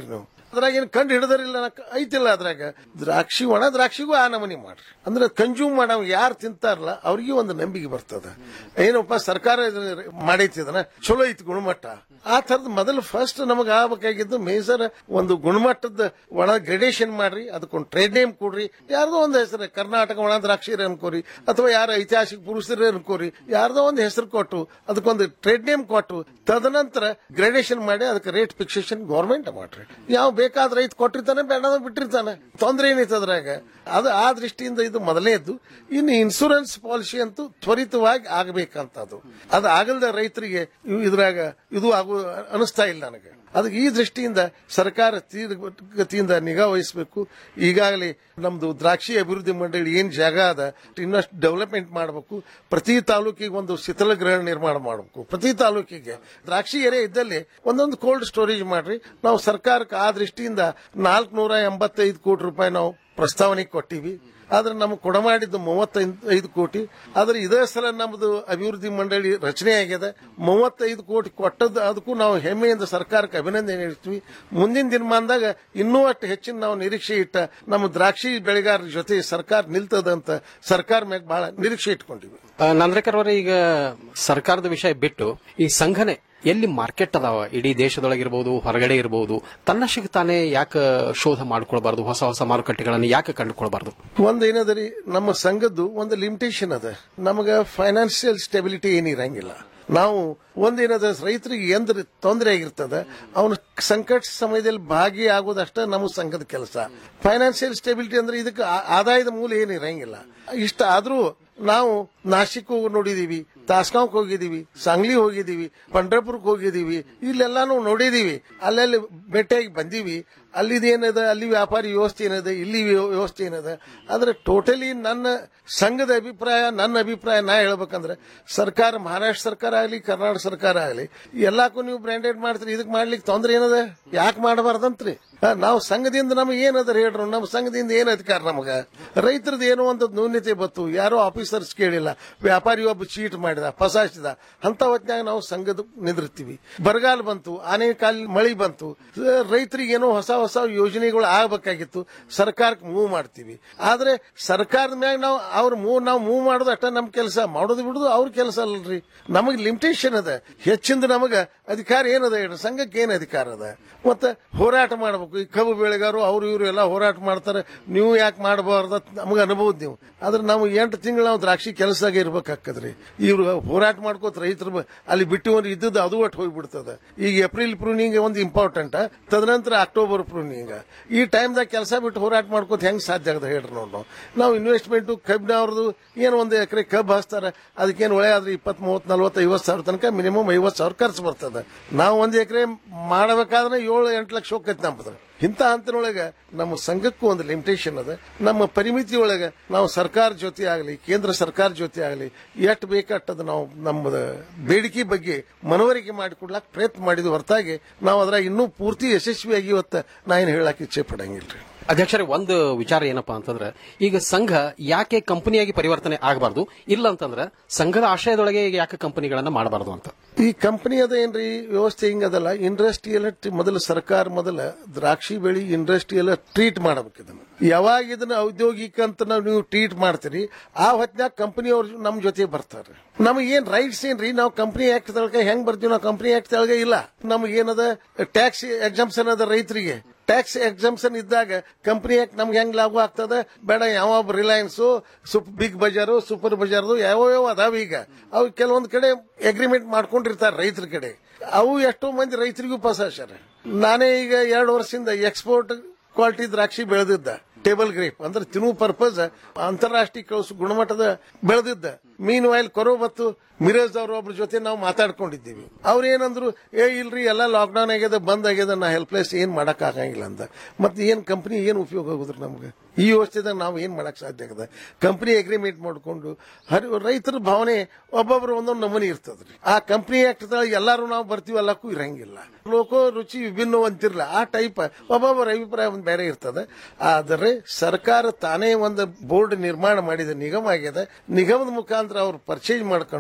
K: ಅದ್ರಾಗ ಏನ್ ಕಂಡು ಹಿಡಿದರಿಲ್ಲ ಐತಿಲ್ಲ ಅದ್ರಾಗ ದ್ರಾಕ್ಷಿ ಒಣ ದ್ರಾಕ್ಷಿಗೂ ಆ ನಮನಿ ಮಾಡ್ರಿ ಅಂದ್ರೆ ಕನ್ಸ್ಯೂಮ್ ಮಾಡವ್ ಯಾರು ತಿಂತಾರಲ್ಲ ಅವ್ರಿಗೆ ಒಂದು ನಂಬಿಕೆ ಬರ್ತದ ಏನಪ್ಪ ಸರ್ಕಾರ ಇದನ್ನ ಮಾಡೈತಿ ಇದನ್ನ ಚಲೋ ಐತಿ ಗುಣಮಟ್ಟ ಆ ತರದ ಮೊದಲು ಫಸ್ಟ್ ನಮಗ್ ಆಗ್ಬೇಕಾಗಿದ್ದು ಮೇಜರ್ ಒಂದು ಗುಣಮಟ್ಟದ ಒಣ ಗ್ರೇಡೇಷನ್ ಮಾಡ್ರಿ ಅದಕ್ಕೊಂದು ಟ್ರೇಡ್ ನೇಮ್ ಕೊಡ್ರಿ ಯಾರ್ದೋ ಒಂದು ಹೆಸರು ಕರ್ನಾಟಕ ಒಣ ದ್ರಾಕ್ಷಿ ಅನ್ಕೋರಿ ಅಥವಾ ಯಾರ ಐತಿಹಾಸಿಕ ಪುರುಷರೇ ಅನ್ಕೋರಿ ಯಾರ್ದೋ ಒಂದು ಹೆಸರು ಕೊಟ್ಟು ಅದಕ್ಕೊಂದು ಟ್ರೇಡ್ ನೇಮ್ ಕೊಟ್ಟು ತದನಂತರ ಗ್ರೇಡೇಷನ್ ಮಾಡಿ ಅದಕ್ಕೆ ರೇಟ್ ಫಿಕ್ಸೇಷನ್ ಗೌರ್ಮೆಂಟ್ ಮಾಡ್ರಿ ಯಾವ ಬೇಕಾದ ರೈತ ಕೊಟ್ಟಿರ್ತಾನೆ ಬೇಡ ಬಿಟ್ಟಿರ್ತಾನೆ ತೊಂದ್ರೆ ಏನೈತೆ ಅದ್ರಾಗ ಅದು ಆ ದೃಷ್ಟಿಯಿಂದ ಇದು ಮೊದಲನೇದ್ದು ಇನ್ನು ಇನ್ಸೂರೆನ್ಸ್ ಪಾಲಿಸಿ ಅಂತೂ ತ್ವರಿತವಾಗಿ ಆಗಬೇಕಂತದ್ದು ಅದು ಆಗಲ್ದ ರೈತರಿಗೆ ಇವ್- ಇದ್ರಾಗ ಇದು ಆಗು ಅನಿಸ್ತಾ ಇಲ್ಲ ನನಗೆ ಅದಕ್ಕೆ ಈ ದೃಷ್ಟಿಯಿಂದ ಸರ್ಕಾರ ತೀರ್ಗತಿಯಿಂದ ನಿಗಾ ವಹಿಸಬೇಕು ಈಗಾಗಲೇ ನಮ್ದು ದ್ರಾಕ್ಷಿ ಅಭಿವೃದ್ಧಿ ಮಂಡಳಿ ಏನ್ ಜಾಗ ಅದ ಇನ್ನಷ್ಟು ಡೆವಲಪ್ಮೆಂಟ್ ಮಾಡಬೇಕು ಪ್ರತಿ ತಾಲೂಕಿಗೆ ಒಂದು ಶೀತಲ ಗೃಹ ನಿರ್ಮಾಣ ಮಾಡಬೇಕು ಪ್ರತಿ ತಾಲೂಕಿಗೆ ದ್ರಾಕ್ಷಿ ಏರಿಯಾ ಇದ್ದಲ್ಲಿ ಒಂದೊಂದು ಕೋಲ್ಡ್ ಸ್ಟೋರೇಜ್ ಮಾಡ್ರಿ ನಾವು ಸರ್ಕಾರಕ್ಕೆ ಆ ದೃಷ್ಟಿಯಿಂದ ನಾಲ್ಕುನೂರ ಎಂಬತ್ತೈದು ಕೋಟಿ ರೂಪಾಯಿ ನಾವು ಪ್ರಸ್ತಾವನೆ ಕೊಟ್ಟಿವಿ ಆದ್ರೆ ನಮಗೆ ಕೊಡಮಾಡಿದ್ದು ಮೂವತ್ತೈದು ಕೋಟಿ ಆದ್ರೆ ಇದೇ ಸಲ ನಮ್ದು ಅಭಿವೃದ್ಧಿ ಮಂಡಳಿ ರಚನೆ ಆಗಿದೆ ಮೂವತ್ತೈದು ಕೋಟಿ ಕೊಟ್ಟದ್ದು ಅದಕ್ಕೂ ನಾವು ಹೆಮ್ಮೆಯಿಂದ ಸರ್ಕಾರಕ್ಕೆ ಅಭಿನಂದನೆ ಹೇಳ್ತೀವಿ ಮುಂದಿನ ದಿನಮಾನದಾಗ ಇನ್ನೂ ಅಷ್ಟು ಹೆಚ್ಚಿನ ನಾವು ನಿರೀಕ್ಷೆ ಇಟ್ಟ ನಮ್ಮ ದ್ರಾಕ್ಷಿ ಬೆಳೆಗಾರರ ಜೊತೆ ಸರ್ಕಾರ ನಿಲ್ತದಂತ ಸರ್ಕಾರ ಮ್ಯಾಗ ಬಹಳ ನಿರೀಕ್ಷೆ ಇಟ್ಕೊಂಡಿವಿ
I: ನಂದ್ರೇಕರ್ ಅವರೇ ಈಗ ಸರ್ಕಾರದ ವಿಷಯ ಬಿಟ್ಟು ಈ ಸಂಘನೆ ಎಲ್ಲಿ ಮಾರ್ಕೆಟ್ ಅದಾವ ಇಡೀ ದೇಶದೊಳಗಿರ್ಬೋದು ಹೊರಗಡೆ ಇರಬಹುದು ತನ್ನಷ್ಟಕ್ಕೆ ತಾನೇ ಯಾಕೆ ಶೋಧ ಮಾಡ್ಕೊಳ್ಬಾರ್ದು ಹೊಸ ಹೊಸ ಮಾರುಕಟ್ಟೆಗಳನ್ನು ಯಾಕೆ ಕಂಡುಕೊಳ್ಬಾರ್ದು
K: ಒಂದ್ ಏನದರಿ ನಮ್ಮ ಸಂಘದ್ದು ಒಂದು ಲಿಮಿಟೇಷನ್ ಅದ ನಮಗ ಫೈನಾನ್ಷಿಯಲ್ ಸ್ಟೆಬಿಲಿಟಿ ಏನಿರಂಗಿಲ್ಲ ನಾವು ಒಂದೇನದ ರೈತರಿಗೆ ಎಂದ್ರ ತೊಂದರೆ ಆಗಿರ್ತದ ಅವನ ಸಂಕಟ ಸಮಯದಲ್ಲಿ ಭಾಗಿಯಾಗೋದಷ್ಟ ನಮ್ಮ ಸಂಘದ ಕೆಲಸ ಫೈನಾನ್ಷಿಯಲ್ ಸ್ಟೆಬಿಲಿಟಿ ಅಂದ್ರೆ ಇದಕ್ಕೆ ಆ- ಆದಾಯದ ಮೂಲ ಏನು ಇರಂಗಿಲ್ಲ ಇಷ್ಟ ಆದ್ರೂ ನಾವು ನಾಶಿಕ್ ಹೋಗಿ ನೋಡಿದೀವಿ ತಾಸ್ಗಾಂವ್ಕ್ ಹೋಗಿದೀವಿ ಸಾಂಗ್ಲಿ ಹೋಗಿದೀವಿ ಪಂಡ್ರಪುರಕ್ಕೆ ಹೋಗಿದೀವಿ ಇಲ್ಲೆಲ್ಲಾನು ನೋಡಿದೀವಿ ಅಲ್ಲೆಲ್ಲಿ ಭೇಟಿಯಾಗಿ ಬಂದೀವಿ ಅಲ್ಲಿದೇನದ ಅಲ್ಲಿ ವ್ಯಾಪಾರಿ ವ್ಯವಸ್ಥೆ ಏನದ ಇಲ್ಲಿ ವ್ಯ- ವ್ಯವಸ್ಥೆ ಏನದ ಆದ್ರೆ ಟೋಟಲಿ ನನ್ನ ಸಂಘದ ಅಭಿಪ್ರಾಯ ನನ್ನ ಅಭಿಪ್ರಾಯ ನಾ ಹೇಳ್ಬೇಕಂದ್ರೆ ಸರ್ಕಾರ ಮಹಾರಾಷ್ಟ್ರ ಸರ್ಕಾರ ಆಗಲಿ ಕರ್ನಾಟಕ ಸರ್ಕಾರ ಆಗಲಿ ಎಲ್ಲಾಕು ನೀವು ಬ್ರ್ಯಾಂಡೆಡ್ ಮಾಡ್ತೀರಿ ಇದಕ್ಕೆ ಮಾಡ್ಲಿಕ್ಕೆ ತೊಂದ್ರೆ ಏನದ ಯಾಕೆ ಮಾಡಬಾರ್ದಂತ್ರಿ ಆ, ನಾವು ಸಂಘದಿಂದ ನಮಗೆ ಏನದ ಹೇಳ್ರು ನಮ್ಮ ಸಂಘದಿಂದ ಏನ್ ಅಧಿಕಾರ ನಮಗ ರೈತರದ್ದು ಏನೋ ಒಂದು ನ್ಯೂನ್ಯತೆ ಬತ್ತು ಯಾರೋ ಆಫೀಸರ್ಸ್ ಕೇಳಿಲ್ಲ ವ್ಯಾಪಾರಿ ಒಬ್ಬ ಚೀಟ್ ಮಾಡಿದ ಫಸಾಯಿಸಿದ ಅಂತ ಹೊತ್ನ್ಯಾಗ ನಾವು ಸಂಘದ ನಿಂದಿರ್ತೀವಿ ಬರಗಾಲ ಬಂತು ಆನೆ ಕಾಲ ಮಳಿ ಬಂತು ರೈತರಿಗೆ ಏನೋ ಹೊಸ ಹೊಸ ಯೋಜನೆಗಳು ಆಗ್ಬೇಕಾಗಿತ್ತು ಸರ್ಕಾರಕ್ಕೆ ಮೂವ್ ಮಾಡ್ತೀವಿ ಆದ್ರೆ ಸರ್ಕಾರದ ಮ್ಯಾಗ ನಾವು ಅವ್ರ ಮೂವ್ ನಾವು ಮೂವ್ ಮಾಡೋದು ಅಷ್ಟ ನಮ್ ಕೆಲಸ ಮಾಡೋದು ಬಿಡುದು ಅವ್ರ ಕೆಲಸ ಅಲ್ರಿ ನಮಗ್ ಲಿಮಿಟೇಷನ್ ಅದ ಹೆಚ್ಚಿಂದ ನಮಗ ಅಧಿಕಾರ ಏನದ ಹೇಳ್ರಿ ಸಂಘಕ್ಕೆ ಏನ್ ಅಧಿಕಾರ ಅದ ಮತ್ತೆ ಹೋರಾಟ ಮಾಡ್ಬೇಕು ಈ ಕಬ್ಬು ಬೆಳೆಗಾರರು ಅವ್ರು ಇವ್ರು ಎಲ್ಲ ಹೋರಾಟ ಮಾಡ್ತಾರೆ ನೀವು ಯಾಕೆ ಮಾಡಬಾರ್ದ ನಮಗೆ ಅನ್ಬಹುದು ನೀವು ಆದ್ರೆ ನಾವು ಎಂಟು ತಿಂಗಳು ನಾವು ದ್ರಾಕ್ಷಿ ಕೆಲಸದಾಗ ಇರ್ಬೇಕಾಕದ್ರಿ ಇವ್ರು ಹೋರಾಟ ಮಾಡ್ಕೋತ ರೈತರು ಬ- ಅಲ್ಲಿ ಬಿಟ್ಟು ಒಂದು ಇದ್ದದ್ದು ಅದು ಒಟ್ಟು ಹೋಗ್ಬಿಡ್ತದ ಈಗ ಏಪ್ರಿಲ್ ಪ್ರೂನಿಂಗ್ ಒಂದು ಇಂಪಾರ್ಟೆಂಟ್ ತದನಂತರ ಅಕ್ಟೋಬರ್ ಪ್ರೂನಿಂಗ್ ಈ ಟೈಮ್ದಾಗ ಕೆಲಸ ಬಿಟ್ಟು ಹೋರಾಟ ಮಾಡ್ಕೋತ ಹೆಂಗ್ ಸಾಧ್ಯ ಆಗದ ಹೇಳ್ರಿ ನೋಡ್ ನಾವು ನಾವು ಇನ್ವೆಸ್ಟ್ಮೆಂಟ್ ಕಬ್ಬಿನ ಅವ್ರದ್ದು ಏನು ಒಂದು ಎಕರೆ ಕಬ್ಬು ಹಾಸ್ತಾರ ಅದಕ್ಕೇನು ಒಳ್ಳೆ ಆದ್ರೆ ಇಪ್ಪತ್ತ್ ಮೂವತ್ ನಲ್ವತ್ತು ಐವತ್ತು ಸಾವಿರ ತನಕ ಮಿನಿಮಮ್ ಐವತ್ತು ಸಾವಿರ ಖರ್ಚು ಬರ್ತದ ನಾವು ಒಂದು ಎಕರೆ ಮಾಡಬೇಕಾದ್ರೆ ಏಳು ಎಂಟು ಲಕ್ಷ ಹೋಗ್ತೈತಿ ನಮ್ಮದು ಇಂಥ ಹಂತನೊಳಗೆ ನಮ್ಮ ಸಂಘಕ್ಕೂ ಒಂದು ಲಿಮಿಟೇಷನ್ ಅದ ನಮ್ಮ ಪರಿಮಿತಿ ಒಳಗೆ ನಾವು ಸರ್ಕಾರ ಜೊತೆ ಆಗಲಿ ಕೇಂದ್ರ ಸರ್ಕಾರ ಜೊತೆ ಆಗಲಿ ಎಷ್ಟು ಬೇಕಟ್ಟದ ನಾವು ನಮ್ಮದ ಬೇಡಿಕೆ ಬಗ್ಗೆ ಮನವರಿಕೆ ಮಾಡಿಕೊಡ್ಲಾಕ ಪ್ರಯತ್ನ ಮಾಡಿದ ಹೊರತಾಗಿ ನಾವು ಅದ್ರಾಗ ಇನ್ನೂ ಪೂರ್ತಿ ಯಶಸ್ವಿಯಾಗಿ ಇವತ್ತ ನಾ ಏನು ಹೇಳಕ್ ಇಚ್ಛೆ ಪಡಂಗಿಲ್ರಿ
I: ಅಧ್ಯಕ್ಷರೇ ಒಂದು ವಿಚಾರ ಏನಪ್ಪಾ ಅಂತಂದ್ರೆ ಈಗ ಸಂಘ ಯಾಕೆ ಕಂಪನಿಯಾಗಿ ಪರಿವರ್ತನೆ ಆಗಬಾರ್ದು ಇಲ್ಲ ಅಂತಂದ್ರೆ ಸಂಘದ ಆಶಯದೊಳಗೆ ಈಗ ಯಾಕೆ ಕಂಪನಿಗಳನ್ನ ಮಾಡಬಾರ್ದು ಅಂತ
K: ಈ ಕಂಪನಿ ಅದ ಏನ್ರಿ ವ್ಯವಸ್ಥೆ ಹಿಂಗದಲ್ಲ ಇಂಡಸ್ಟ್ರಿಯಲ್ ಮೊದಲು ಸರ್ಕಾರ ಮೊದಲ ದ್ರಾಕ್ಷಿ ಬೆಳಿ ಇಂಡಸ್ಟ್ರಿಯಲ್ ಟ್ರೀಟ್ ಮಾಡಬೇಕು ಇದನ್ನ ಯಾವಾಗ ಇದನ್ನ ಔದ್ಯೋಗಿಕ ಅಂತ ನಾವು ನೀವು ಟ್ರೀಟ್ ಮಾಡ್ತೀರಿ ಆ ಹೊತ್ನ್ಯಾಗ ಕಂಪನಿ ಅವ್ರು ನಮ್ ಜೊತೆ ಬರ್ತಾರೆ ನಮಗೆ ಏನ್ ರೈಟ್ಸ್ ಏನ್ರಿ ನಾವು ಕಂಪನಿ ಆಕ್ಟ್ ತಳಗ ಹೆಂಗ್ ಬರ್ತೀವಿ ನಾವು ಕಂಪನಿ ಆಕ್ಟ್ ತಳಗ ಇಲ್ಲ ನಮ್ಗೆ ಏನದ ಟ್ಯಾಕ್ಸ್ ಎಕ್ಸಾಮ್ಷನ್ ಅದ ರೈತರಿಗೆ ಟ್ಯಾಕ್ಸ್ ಎಕ್ಸಾಮ್ಷನ್ ಇದ್ದಾಗ ಕಂಪನಿ ಆಕ್ಟ್ ನಮ್ಗೆ ಹೆಂಗ್ ಲಾಭ ಆಗ್ತದ ಬೇಡ ಯಾವ ರಿಲಯನ್ಸ್ ಬಿಗ್ ಬಜಾರು ಸೂಪರ್ ಬಜಾರ್ದು ಯಾವ ಯಾವ ಅದಾವ ಈಗ ಅವು ಕೆಲವೊಂದ್ ಕಡೆ ಅಗ್ರಿಮೆಂಟ್ ಮಾಡ್ಕೊಂಡಿರ್ತಾರೆ ರೈತರ ಕಡೆ ಅವು ಎಷ್ಟೋ ಮಂದಿ ರೈತರಿಗೂ ಪಸಾಶಾರ ನಾನೇ ಈಗ ಎರಡು ವರ್ಷದಿಂದ ಎಕ್ಸ್ಪೋರ್ಟ್ ಕ್ವಾಲಿಟಿ ದ್ರಾಕ್ಷಿ ಬೆಳೆದಿದ್ದ ಟೇಬಲ್ ಗ್ರೇಪ್ ಅಂದ್ರೆ ತಿನ್ನುವ ಪರ್ಪಸ್ ಅಂತಾರಾಷ್ಟ್ರೀಯ ಕಳಿಸು ಗುಣಮಟ್ಟದ ಬೆಳೆದಿದ್ದ ಮೀನ್ ವಾಯಿಲ್ ಕೊರೋ ಬತ್ತು ಮಿರೇಜ್ ಅವ್ರ ಒಬ್ರ ಜೊತೆ ನಾವು ಮಾತಾಡ್ಕೊಂಡಿದ್ದೀವಿ ಅವ್ರ ಏನಂದ್ರು ಏ ಇಲ್ರಿ ಎಲ್ಲ ಲಾಕ್ಡೌನ್ ಆಗ್ಯದ ಬಂದ್ ಆಗ್ಯದ ನಾ ಹೆಲ್ಪ್ಲೆಸ್ ಏನ್ ಮಾಡಕ್ ಆಗಂಗಿಲ್ಲ ಅಂತ ಮತ್ತೆ ಏನ್ ಕಂಪನಿ ಏನ್ ಉಪಯೋಗ ಆಗುದ್ರಿ ನಮ್ಗೆ ಈ ವ್ಯವಸ್ಥೆದಾಗ ನಾವು ಏನ್ ಮಾಡಕ್ ಸಾಧ್ಯ ಆಗದ ಕಂಪನಿ ಅಗ್ರಿಮೆಂಟ್ ಮಾಡ್ಕೊಂಡು ಹರಿ ರೈತರ ಭಾವನೆ ಒಬ್ಬೊಬ್ರು ಒಂದೊಂದು ನಮೂನಿ ಇರ್ತದ್ರಿ ಆ ಕಂಪನಿ ಆಕ್ಟ್ ಎಲ್ಲಾರು ನಾವು ಬರ್ತೀವಿ ಎಲ್ಲಕ್ಕೂ ಇರಂಗಿಲ್ಲ ಲೋಕೋ ರುಚಿ ವಿಭಿನ್ನ ಅಂತಿರ್ಲ ಆ ಟೈಪ್ ಒಬ್ಬೊಬ್ಬರ ಅಭಿಪ್ರಾಯ ಒಂದು ಬೇರೆ ಇರ್ತದೆ ಆದರೆ ಸರ್ಕಾರ ತಾನೇ ಒಂದು ಬೋರ್ಡ್ ನಿರ್ಮಾಣ ಮಾಡಿದ ನಿಗಮ ಆಗ್ಯದ ನಿಗಮದ ಮುಖಾಂತರ ಅವ್ರು ಪರ್ಚೇಸ್ ಮಾಡ್ಕೊಂಡು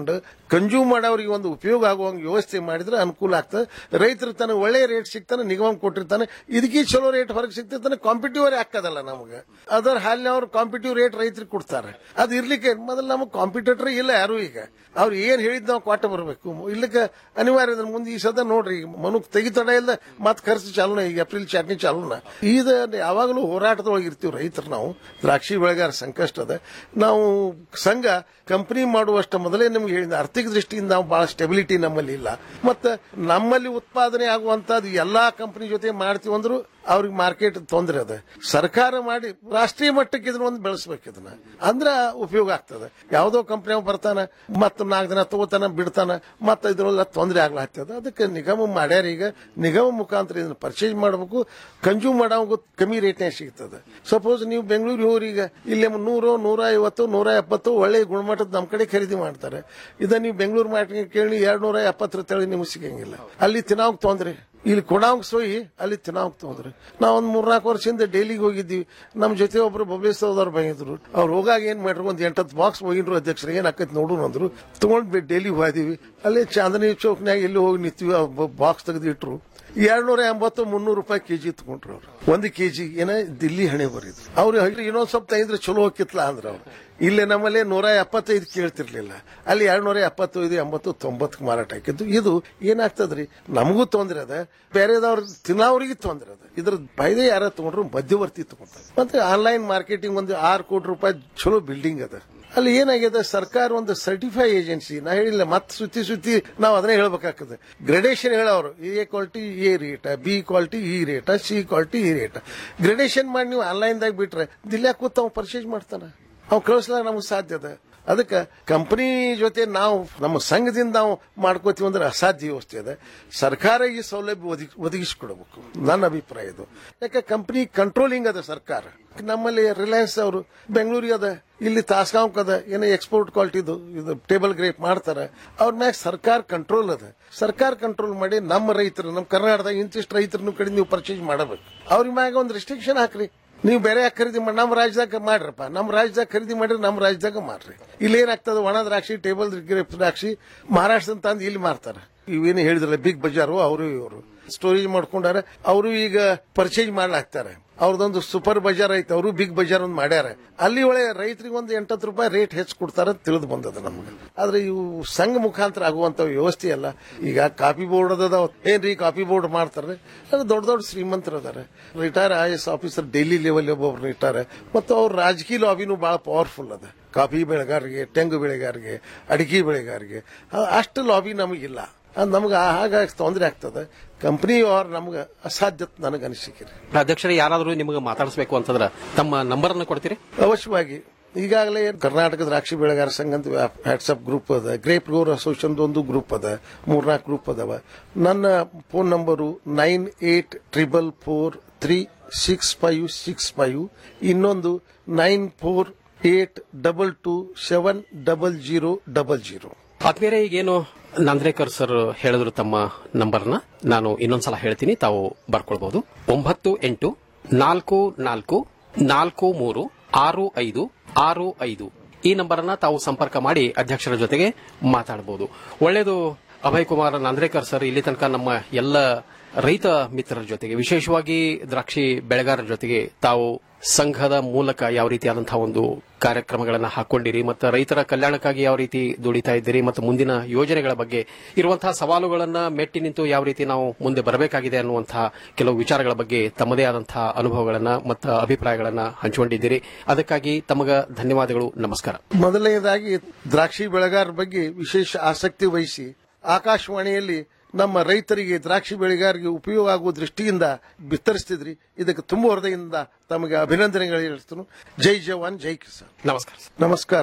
K: ಕನ್ಸ್ಯೂಮ್ ಮಾಡೋರಿಗೆ ಒಂದು ಉಪಯೋಗ ಆಗುವಂಗೆ ವ್ಯವಸ್ಥೆ ಮಾಡಿದ್ರೆ ಅನುಕೂಲ ಆಗ್ತದೆ ರೈತರು ತನಗೆ ಒಳ್ಳೆ ರೇಟ್ ಸಿಗ್ತಾನೆ ನಿಗಮ ಕೊಟ್ಟಿರ್ತಾನೆ ಇದಕ್ಕೆ ಚಲೋ ರೇಟ್ ಹೊರಗೆ ಸಿಗ್ತಿರ್ತಾನೆ ಕಾಂಪಿಟಿವ್ ಹಾಕದಲ್ಲ ನಮಗೆ ಅದರ ಹಾಲಿನವ್ರು ಕಾಂಪಿಟಿವ್ ರೇಟ್ ರೈತರಿಗೆ ಕೊಡ್ತಾರೆ ಅದು ಇರ್ಲಿಕ್ಕೆ ಮೊದಲು ನಮಗೆ ಕಾಂಪಿಟೇಟರ್ ಇಲ್ಲ ಯಾರು ಈಗ ಅವ್ರು ಏನ್ ಹೇಳಿದ್ ನಾವು ಕೊಟ್ಟ ಬರಬೇಕು ಇಲ್ಲಕ್ಕೆ ಅನಿವಾರ್ಯ ಅದ್ರ ಮುಂದೆ ಈ ಸದ ನೋಡ್ರಿ ಈಗ ಮನುಕ್ ತೆಗಿತಡ ಇಲ್ಲ ಮತ್ ಖರ್ಚು ಚಾಲೂನ ಈಗ ಏಪ್ರಿಲ್ ಚಾಟ್ನಿ ಚಾಲೂನ ಇದು ಯಾವಾಗಲೂ ಹೋರಾಟದೊಳಗೆ ಇರ್ತೀವಿ ರೈತರು ನಾವು ದ್ರಾಕ್ಷಿ ಬೆಳೆಗಾರ ಸಂಕಷ್ಟ ಅದ ನಾವು ಸಂಘ ಕಂಪನಿ ಮಾಡುವಷ್ಟ ಮೊದಲೇ ನಿಮ್ಗೆ ಹೇಳಿದ ಆರ್ಥಿಕ ದೃಷ್ಟಿಯಿಂದ ನಾವು ಬಹಳ ಸ್ಟೆಬಿಲಿಟಿ ನಮ್ಮಲ್ಲಿ ಇಲ್ಲ ಮತ್ತೆ ನಮ್ಮಲ್ಲಿ ಉತ್ಪಾದನೆ ಆಗುವಂತದ್ದು ಎಲ್ಲಾ ಕಂಪನಿ ಜೊತೆ ಮಾಡ್ತೀವಿ ಅಂದ್ರು ಅವ್ರಿಗೆ ಮಾರ್ಕೆಟ್ ತೊಂದರೆ ಅದ ಸರ್ಕಾರ ಮಾಡಿ ರಾಷ್ಟ್ರೀಯ ಮಟ್ಟಕ್ಕೆ ಇದನ್ನ ಒಂದು ಬೆಳೆಸ್ಬೇಕು ಇದನ್ನ ಅಂದ್ರ ಉಪಯೋಗ ಆಗ್ತದೆ ಯಾವುದೋ ಕಂಪನಿ ಬರ್ತಾನ ಮತ್ತ ನಾಲ್ಕು ದಿನ ತಗೋತಾನ ಬಿಡ್ತಾನ ಮತ್ತ ಇದ್ರೊಳಗೆ ತೊಂದರೆ ಆಗ್ಲಾಗ್ತದ ಅದಕ್ಕೆ ನಿಗಮ ಮಾಡ್ಯಾರ ಈಗ ನಿಗಮ ಮುಖಾಂತರ ಇದನ್ನ ಪರ್ಚೇಸ್ ಮಾಡಬೇಕು ಕನ್ಸ್ಯೂಮ್ ಮಾಡೋಂಗು ಕಮ್ಮಿ ರೇಟ್ನಾಗ ಸಿಗ್ತದೆ ಸಪೋಸ್ ನೀವು ಬೆಂಗಳೂರಿಗೆ ಹೋಗ್ರಿ ಈಗ ಇಲ್ಲಿ ನೂರು ನೂರ ಐವತ್ತು ನೂರ ಎಪ್ಪತ್ತು ಒಳ್ಳೆ ಗುಣಮಟ್ಟದ ನಮ್ಮ ಕಡೆ ಖರೀದಿ ಮಾಡ್ತಾರೆ ಇದನ್ನ ನೀವು ಬೆಂಗಳೂರು ಮಾರ್ಕೆಟ್ ಕೇಳಿ ಎರಡ್ ನೂರ ಎಪ್ಪತ್ತರ ತಳಿ ನಿಮ್ಗೆ ಸಿಗಂಗಿಲ್ಲ ಅಲ್ಲಿ ತಿನ್ನೋಕ್ ತೊಂದ್ರೆ ಇಲ್ಲಿ ಕೊಡಾಂಗ್ ಸೋಯಿ ಅಲ್ಲಿ ತಿನ್ನೋಕ್ ತೊಂದ್ರೆ ನಾವ್ ಒಂದ್ ಮೂರ್ನಾಲ್ಕು ವರ್ಷದಿಂದ ಡೈಲಿಗೆ ಹೋಗಿದ್ದೀವಿ ನಮ್ಮ ಜೊತೆ ಒಬ್ರು ಬಬಲೇಶ್ವರದವ್ರು ಬಂದಿದ್ರು ಅವ್ರು ಹೋಗಾಗ ಏನ್ ಮಾಡ್ರು ಒಂದ್ ಎಂಟತ್ತು ಬಾಕ್ಸ್ ಹೋಗಿದ್ರು ಅಧ್ಯಕ್ಷರು ಏನ್ ಆಕೈತಿ ನೋಡು ಅಂದ್ರು ತಗೊಂಡ್ ಡೈಲಿ ಹೋದಿವಿ ಅಲ್ಲಿ ಚಾಂದನಿ ಚೌಕ್ನ್ಯಾಗ ಎಲ್ಲಿ ಹೋಗಿ ನಿಂತೀವಿ ಬಾಕ್ಸ್ ತೆಗೆದು ಇಟ್ರು ಎರಡ್ ನೂರ ಎಂಬತ್ತು ಮುನ್ನೂರು ರೂಪಾಯಿ ಕೆಜಿ ತಗೊಂಡ್ರು ಅವ್ರು ಒಂದು ಕೆಜಿ ಏನ ದಿಲ್ಲಿ ಹಣೆ ಬರಿದ್ರು ಅವ್ರು ಇನ್ನೊಂದ್ ಸ್ವಲ್ಪ ತೆಗೆದ್ರೆ ಚಲೋ ಹೋಗಿತ್ಲಾ ಅಂದ್ರ ಅವ್ರು ಇಲ್ಲಿ ನಮ್ಮಲ್ಲಿ ನೂರ ಎಪ್ಪತ್ತೈದು ಕೇಳ್ತಿರ್ಲಿಲ್ಲ ಅಲ್ಲಿ ಎರಡ್ ನೂರ ಎಪ್ಪತ್ತೈದು ಎಂಬತ್ತು ತೊಂಬತ್ತು ಮಾರಾಟ ಹಾಕಿದ್ದು ಇದು ಏನಾಗ್ತದ್ರಿ ನಮಗೂ ತೊಂದ್ರೆ ಅದ ಬೇರೆದವ್ರ ತಿನ್ನೋರಿಗೆ ತೊಂದ್ರೆ ಅದ ಇದ್ರ ಫೈದೆ ಯಾರ ತಗೊಂಡ್ರು ಮಧ್ಯವರ್ತಿ ತಗೊಂತಾರೆ ಮತ್ತೆ ಆನ್ಲೈನ್ ಮಾರ್ಕೆಟಿಂಗ್ ಒಂದು ಆರು ಕೋಟಿ ರೂಪಾಯಿ ಚಲೋ ಬಿಲ್ಡಿಂಗ್ ಅದ ಅಲ್ಲಿ ಏನಾಗಿದೆ ಸರ್ಕಾರ ಒಂದು ಸರ್ಟಿಫೈ ಏಜೆನ್ಸಿ ನಾ ಹೇಳಿಲ್ಲ ಮತ್ತೆ ಸುತ್ತಿ ಸುತ್ತಿ ನಾವು ಅದನ್ನೇ ಹೇಳ್ಬೇಕಾಗ್ತದೆ ಗ್ರೇಡೇಷನ್ ಹೇಳೋರು A quality A rate B quality ಈ ರೇಟ ಸಿ ಕ್ವಾಲಿಟಿ ಈ ರೇಟ ಗ್ರೇಡೇಷನ್ ಮಾಡಿ ನೀವು ಆನ್ಲೈನ್ದಾಗ ಬಿಟ್ರೆ ದಿಲ್ಯಾಗ ಕೂತ್ ಅವ್ ಪರ್ಚೇಸ್ ಮಾಡ್ತಾನ ಅವ್ ಕಳಿಸ್ಲಾಕ ನಮಗೆ ಸಾಧ್ಯ ಅದ ಅದಕ್ಕೆ ಕಂಪನಿ ಜೊತೆ ನಾವು ನಮ್ಮ ಸಂಘದಿಂದ ನಾವು ಮಾಡ್ಕೋತೀವಿ ಅಂದ್ರೆ ಅಸಾಧ್ಯ ವ್ಯವಸ್ಥೆ ಅದ ಸರ್ಕಾರ ಈ ಸೌಲಭ್ಯ ಒದಗಿ ಒದಗಿಸಿಕೊಡಬೇಕು ನನ್ನ ಅಭಿಪ್ರಾಯ ಇದು ಯಾಕೆ ಕಂಪನಿ ಕಂಟ್ರೋಲಿಂಗ್ ಅದ ಸರ್ಕಾರ ನಮ್ಮಲ್ಲಿ ರಿಲಯನ್ಸ್ ಅವರು ಬೆಂಗಳೂರಿಗೆ ಅದ ಇಲ್ಲಿ ತಾಸ್ಗಾಂವ್ ಅದ ಏನೋ ಎಕ್ಸ್ಪೋರ್ಟ್ ಕ್ವಾಲಿಟಿದು ಇದು ಟೇಬಲ್ ಗ್ರೇಪ್ ಮಾಡ್ತಾರೆ ಅವ್ರ ಮ್ಯಾಗ ಸರ್ಕಾರ ಕಂಟ್ರೋಲ್ ಅದ ಸರ್ಕಾರ ಕಂಟ್ರೋಲ್ ಮಾಡಿ ನಮ್ಮ ರೈತರು ನಮ್ಮ ಕರ್ನಾಟಕದಾಗ ಇಂತಿಷ್ಟು ರೈತರನ್ನು ಕಡೆ ನೀವು ಪರ್ಚೇಸ್ ಮಾಡಬೇಕು ಅವ್ರ ಮ್ಯಾಗ ಒಂದು ರೆಸ್ಟ್ರಿಕ್ಷನ್ ಹಾಕ್ರಿ ನೀವು ಬೇರೆ ಯಾಕೆ ಖರೀದಿ ಮಾಡಿ ನಮ್ಮ ರಾಜ್ಯದಾಗ ಮಾಡ್ರಪ್ಪ ನಮ್ಮ ರಾಜ್ಯದಾಗ ಖರೀದಿ ಮಾಡ್ರಿ ನಮ್ಮ ರಾಜ್ಯದಾಗ ಮಾರ್ರಿ ಇಲ್ಲಿ ಏನಾಗ್ತದೆ ಒಣ ದ್ರಾಕ್ಷಿ ಟೇಬಲ್ ಗ್ರೇಪ್ ದ್ರಾಕ್ಷಿ ಮಹಾರಾಷ್ಟ್ರ ತಂದು ಇಲ್ಲಿ ಮಾರ್ತಾರೆ ಇವೇನು ಹೇಳಿದ್ರಲ್ಲ ಬಿಗ್ ಬಜಾರು ಅವರು ಇವರು ಸ್ಟೋರೇಜ್ ಮಾಡ್ಕೊಂಡಾರ ಅವರು ಈಗ ಪರ್ಚೇಸ್ ಮಾಡ್ಲಾಗ್ತಾರೆ ಅವ್ರದೊಂದು ಸೂಪರ್ ಬಜಾರ್ ಐತೆ ಅವರು ಬಿಗ್ ಬಜಾರ್ ಒಂದು ಮಾಡ್ಯಾರ ಅಲ್ಲಿ ಒಳ್ಳೆ ರೈತರಿಗೆ ಒಂದು ಎಂಟತ್ತು ರೂಪಾಯಿ ರೇಟ್ ಹೆಚ್ಚು ಕೊಡ್ತಾರ ಅಂತ ತಿಳಿದು ಬಂದದ ನಮ್ಗೆ ಆದ್ರೆ ಇವು ಸಂಘ ಮುಖಾಂತರ ಆಗುವಂತ ವ್ಯವಸ್ಥೆ ಅಲ್ಲ ಈಗ ಕಾಪಿ ಬೋರ್ಡ್ ಅದ ಏನ್ರಿ ಕಾಪಿ ಬೋರ್ಡ್ ಮಾಡ್ತಾರೆ ಅದು ದೊಡ್ಡ ದೊಡ್ಡ ಶ್ರೀಮಂತರು ಅದಾರೆ retire I S officer Delhi level ಒಬ್ಬೊಬ್ರು ರಿಟೈರ್ ಮತ್ತು ಅವ್ರ ರಾಜಕೀಯ ಲಾಬಿನೂ ಬಹಳ ಪವರ್ಫುಲ್ ಅದ ಕಾಫಿ ಬೆಳೆಗಾರರಿಗೆ ತೆಂಗು ಬೆಳೆಗಾರರಿಗೆ ಅಡಿಕೆ ಬೆಳೆಗಾರರಿಗೆ ಅಷ್ಟು ಲಾಬಿ ನಮಗಿಲ್ಲ ಅದು ನಮ್ಗೆ ಹಾಗಾಗಿ ತೊಂದರೆ ಆಗ್ತದೆ ಕಂಪನಿ ಅವ್ರ ನಮ್ಗೆ ಅಸಾಧ್ಯ ನನಗೆ ಅನಿಸಿಕೆ
I: ಅಧ್ಯಕ್ಷರೇ ಯಾರಾದರೂ ನಿಮಗೆ ಮಾತಾಡಿಸಬೇಕು ಅಂತಂದ್ರೆ ತಮ್ಮ ನಂಬರ್ ಅನ್ನು ಕೊಡ್ತೀರಿ
K: ಅವಶ್ಯವಾಗಿ ಈಗಾಗಲೇ ಕರ್ನಾಟಕ ದ್ರಾಕ್ಷಿ ಬೆಳೆಗಾರ ಸಂಘ ಅಂತ ವಾಟ್ಸ್ಆಪ್ ಗ್ರೂಪ್ ಅದ ಗ್ರೇಪ್ ಗ್ರೋರ್ ಅಸೋಸಿಯೇಷನ್ ಒಂದು ಗ್ರೂಪ್ ಅದ ಮೂರ್ನಾಲ್ಕು ಗ್ರೂಪ್ ಅದಾವ ನನ್ನ phone number nine eight triple four three six five six five ಇನ್ನೊಂದು nine four eight double two seven double zero double zero
I: ಆತ್ಮೀಯರೇ ಈಗೇನು ನಂದ್ರೇಕರ್ ಸರ್ ಹೇಳಿದ್ರು ತಮ್ಮ ನಂಬರ್ನ ನಾನು ಇನ್ನೊಂದ್ಸಲ ಹೇಳ್ತೀನಿ ತಾವು ಬರ್ಕೊಳ್ಬಹುದು ಒಂಬತ್ತು ಎಂಟು ನಾಲ್ಕು ನಾಲ್ಕು ನಾಲ್ಕು ಮೂರು ಆರು ಐದು ಆರು ಐದು ಈ ನಂಬರನ್ನ ತಾವು ಸಂಪರ್ಕ ಮಾಡಿ ಅಧ್ಯಕ್ಷರ ಜೊತೆಗೆ ಮಾತಾಡಬಹುದು ಒಳ್ಳೆಯದು ಅಭಯ್ ಕುಮಾರ್ ನಾಂದ್ರೇಕರ್ ಸರ್ ಇಲ್ಲಿ ತನಕ ನಮ್ಮ ಎಲ್ಲ ರೈತ ಮಿತ್ರರ ಜೊತೆಗೆ ವಿಶೇಷವಾಗಿ ದ್ರಾಕ್ಷಿ ಬೆಳೆಗಾರರ ಜೊತೆಗೆ ತಾವು ಸಂಘದ ಮೂಲಕ ಯಾವ ರೀತಿಯಾದಂತಹ ಒಂದು ಕಾರ್ಯಕ್ರಮಗಳನ್ನು ಹಾಕೊಂಡಿರಿ ಮತ್ತು ರೈತರ ಕಲ್ಯಾಣಕ್ಕಾಗಿ ಯಾವ ರೀತಿ ದುಡಿತಾ ಇದ್ದೀರಿ ಮತ್ತು ಮುಂದಿನ ಯೋಜನೆಗಳ ಬಗ್ಗೆ ಇರುವಂತಹ ಸವಾಲುಗಳನ್ನ ಮೆಟ್ಟಿ ನಿಂತು ಯಾವ ರೀತಿ ನಾವು ಮುಂದೆ ಬರಬೇಕಾಗಿದೆ ಅನ್ನುವಂತಹ ಕೆಲವು ವಿಚಾರಗಳ ಬಗ್ಗೆ ತಮ್ಮದೇ ಆದಂತಹ ಅನುಭವಗಳನ್ನ ಮತ್ತು ಅಭಿಪ್ರಾಯಗಳನ್ನ ಹಂಚಿಕೊಂಡಿದ್ದೀರಿ ಅದಕ್ಕಾಗಿ ತಮಗ ಧನ್ಯವಾದಗಳು ನಮಸ್ಕಾರ
K: ಮೊದಲನೇದಾಗಿ ದ್ರಾಕ್ಷಿ ಬೆಳೆಗಾರರ ಬಗ್ಗೆ ವಿಶೇಷ ಆಸಕ್ತಿ ವಹಿಸಿ ಆಕಾಶವಾಣಿಯಲ್ಲಿ ನಮ್ಮ ರೈತರಿಗೆ ದ್ರಾಕ್ಷಿ ಬೆಳೆಗಾರರಿಗೆ ಉಪಯೋಗ ಆಗುವ ದೃಷ್ಟಿಯಿಂದ ಬಿತ್ತರಿಸ್ತಿದ್ರಿ ಇದಕ್ಕೆ ತುಂಬ ಹೃದಯದಿಂದ ತಮಗೆ ಅಭಿನಂದನೆಗಳು ಹೇಳ್ತೀನಿ ಜೈ ಜವಾನ್ ಜೈ ಕಿಸಾನ್
I: ನಮಸ್ಕಾರ
K: ನಮಸ್ಕಾರ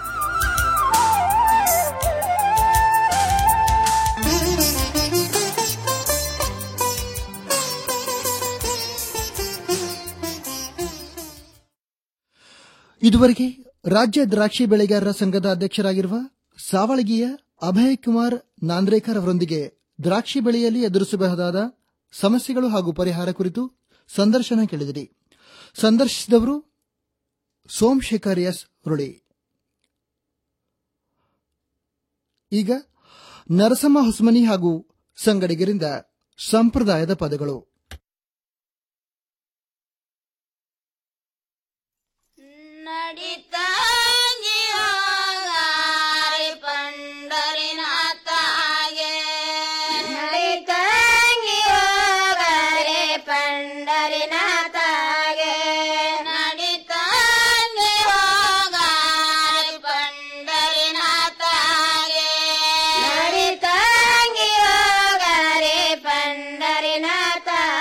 A: ಇದುವರೆಗೆ ರಾಜ್ಯ ದ್ರಾಕ್ಷಿ ಬೆಳೆಗಾರರ ಸಂಘದ ಅಧ್ಯಕ್ಷರಾಗಿರುವ ಸಾವಳಗಿಯ ಅಭಯ್ ಕುಮಾರ್ ನಾಂದ್ರೇಕರ್ ಅವರೊಂದಿಗೆ ದ್ರಾಕ್ಷಿ ಬೆಳೆಯಲ್ಲಿ ಎದುರಿಸಬಹುದಾದ ಸಮಸ್ಯೆಗಳು ಹಾಗೂ ಪರಿಹಾರ ಕುರಿತು ಸಂದರ್ಶನ ಕೇಳಿದಿರಿ ಸಂದರ್ಶಿಸಿದವರು ಸೋಮಶೇಖರ್ ಎಸ್ ಹುರುಳಿ ಈಗ ನರಸಮ್ಮ ಹೊಸಮನಿ ಹಾಗೂ ಸಂಗಡಿಗರಿಂದ ಸಂಪ್ರದಾಯದ ಪದಗಳು
J: ನಡಿತಾಗಿ ಹೋಗಾರಿ ಪಂಡರಿನಾಥಾಗೆ ನಡಿತಾಗಿ ಹೋಗಾರಿ ಪಂಡರಿನಾಥಾಗೆ ನಡಿತಾಗಿ ಹೋಗಾರಿ ಪಂಡರಿನಾಥಾಗೆ ನಡಿತಾಗಿ ಹೋಗಾರಿ ಪಂಡರಿನಾಥಾಗೆ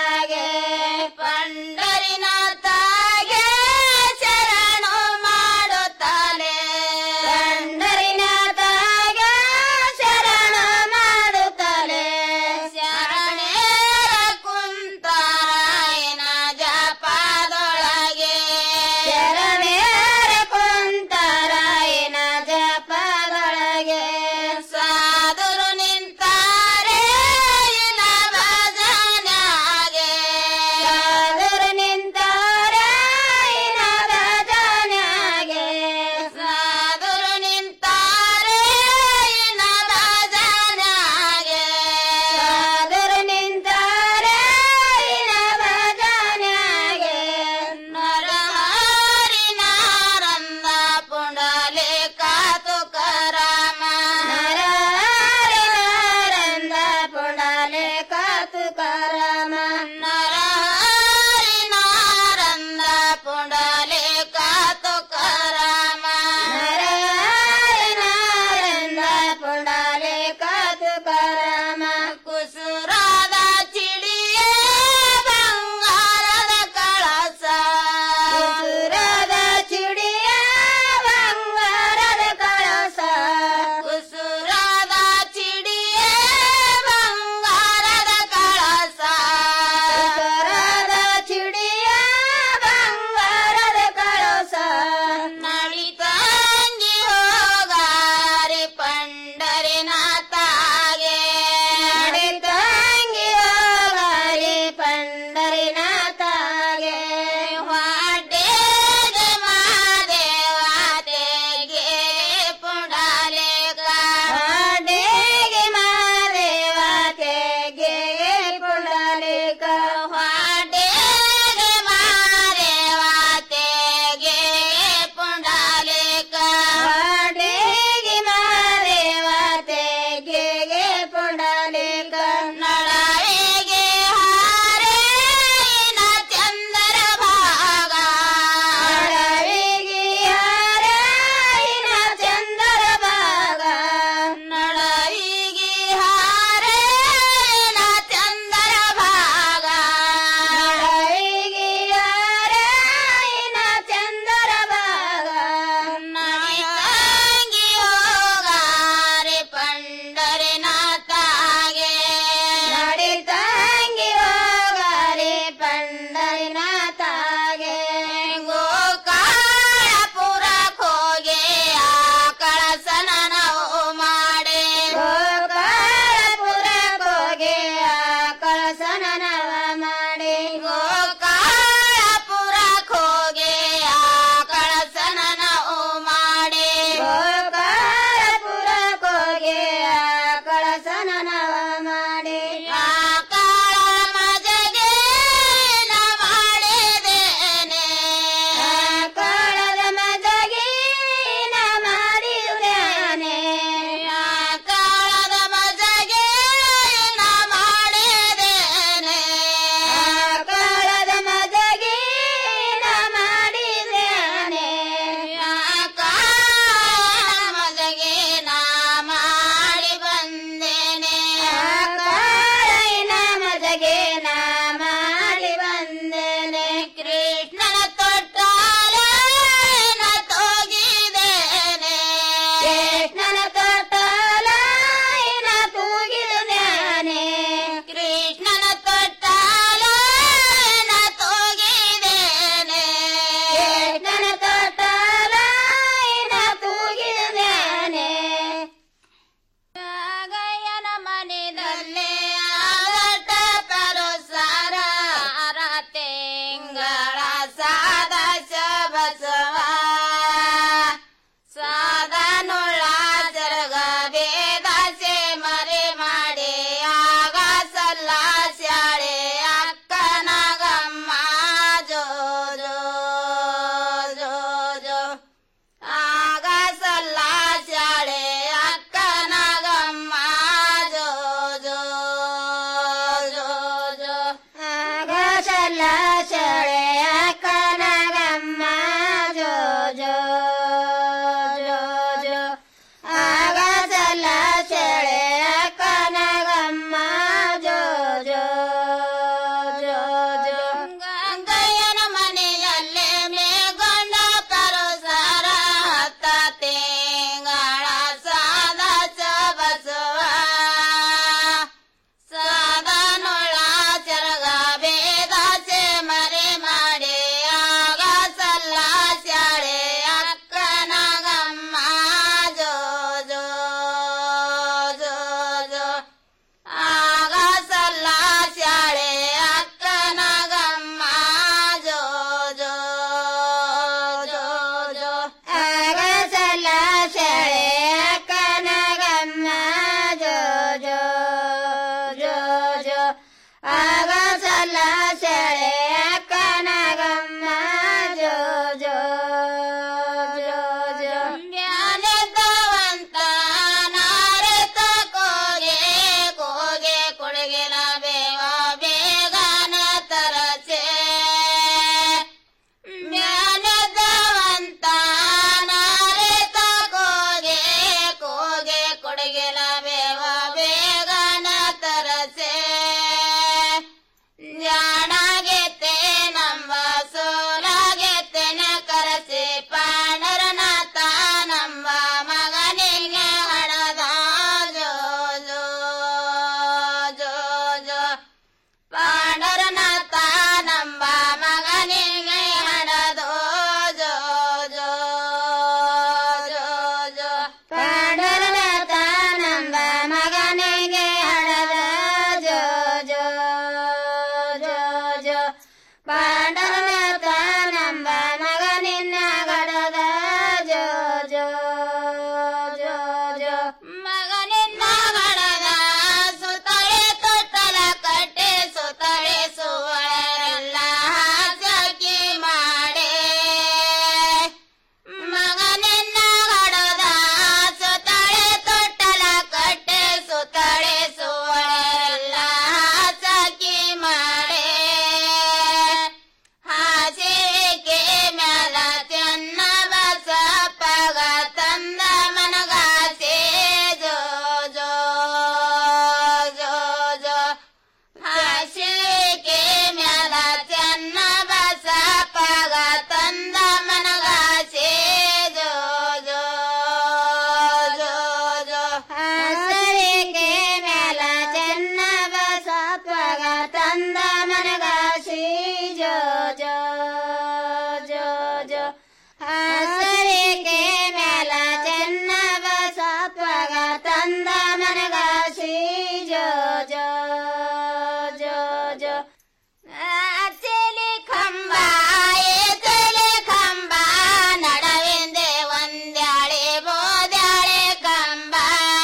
J: ಹಸರಿಗೆ ಮೇಲ ಚೆನ್ನವ ಸತ್ವಗ ತಂದ ಮನಗ ಶ್ರೀ ಜೋ ಜೋ ಜೋ ಜೋ ಅಚ್ಚಲಿ ಕಂಬ ಏತಲಿ ಕಂಬ ನಡವಿಂದೆ ಒಂದ್ಯಾಳೆ ಬೋದ್ಯಾಳೆ ಕಂಬ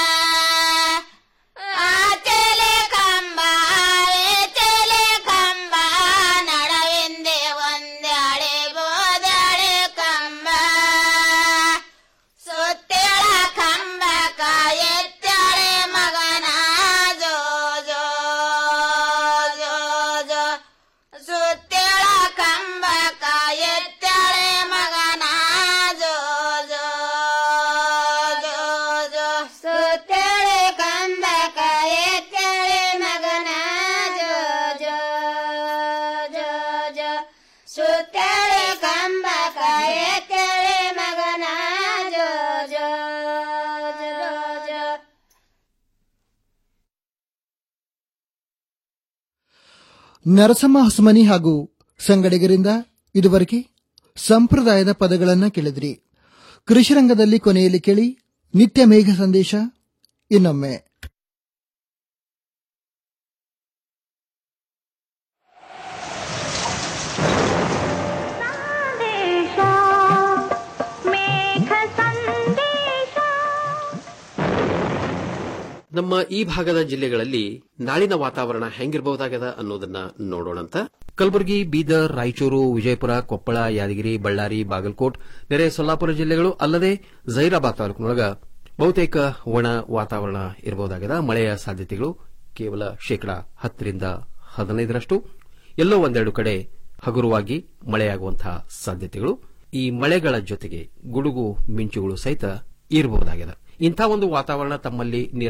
J: ಆಚಲೆ ಕಂಬ ಏತಲೆ ಕಂಬ ನಡವಿಂದೆ ಒಂದ್ಯಾಳೆ ಬೋದ್ಯಾಳೆ ಕಂಬ ಸುತ್ತೇಳ ಕಂಬ ಕಾಯತ್ತಾಳೆ ಮಗನ ಜೋ ಜೋ ಜೋ ಜೋ ಸುತ್ತೇಳ ಕಂಬ ಕಾಯತ್ತಾಳೆ ಮಗನ ಜೋ ಜೋ ಜೋ ಜೋ ಸುತ್ತೇಳೆ ಕಂಬ ಕಾಯತ್ತಾಳೆ ಮಗನ ಜೋ ಜೋ ಜೋ ಜೋ ಸುತ್ತೇಳೆ ಕಂಬ ಕಾಯತ್ತಾಳೆ ಮಗನ ಜೋ ಜೋ ಜೋ ಜೋ
A: ನರಸಮ್ಮ ಹೊಸಮನಿ ಹಾಗೂ ಸಂಗಡಿಗರಿಂದ ಇದುವರೆಗೆ ಸಂಪ್ರದಾಯದ ಪದಗಳನ್ನು ಕೇಳಿದ್ರಿ ಕೃಷಿರಂಗದಲ್ಲಿ ಕೊನೆಯಲ್ಲಿ ಕೇಳಿ ನಿತ್ಯ ಮೇಘ ಸಂದೇಶ ಇನ್ನೊಮ್ಮೆ
I: ನಮ್ಮ ಈ ಭಾಗದ ಜಿಲ್ಲೆಗಳಲ್ಲಿ ನಾಳಿನ ವಾತಾವರಣ ಹೆಂಗಿರಬಹುದಾಗದ ಅನ್ನೋದನ್ನ ನೋಡೋಣಂತ ಕಲಬುರಗಿ ಬೀದರ್ ರಾಯಚೂರು ವಿಜಯಪುರ ಕೊಪ್ಪಳ ಯಾದಗಿರಿ ಬಳ್ಳಾರಿ ಬಾಗಲಕೋಟ್ ನೆರೆ ಸೊಲ್ಲಾಪುರ ಜಿಲ್ಲೆಗಳು ಅಲ್ಲದೆ ಜೈರಾಬಾದ್ ತಾಲೂಕಿನೊಳಗ ಬಹುತೇಕ ಒಣ ವಾತಾವರಣ ಇರಬಹುದಾಗದ ಮಳೆಯ ಸಾಧ್ಯತೆಗಳು ಕೇವಲ ಶೇಕಡಾ ಹತ್ತರಿಂದ ಹದಿನೈದರಷ್ಟು ಎಲ್ಲೋ ಒಂದೆರಡು ಕಡೆ ಹಗುರವಾಗಿ ಮಳೆಯಾಗುವಂತಹ ಸಾಧ್ಯತೆಗಳು ಈ ಮಳೆಗಳ ಜೊತೆಗೆ ಗುಡುಗು ಮಿಂಚುಗಳು ಸಹಿತ ಇರಬಹುದಾಗಿದೆ ಇಂಥ ಒಂದು ವಾತಾವರಣ ತಮ್ಮಲ್ಲಿ ನಿರ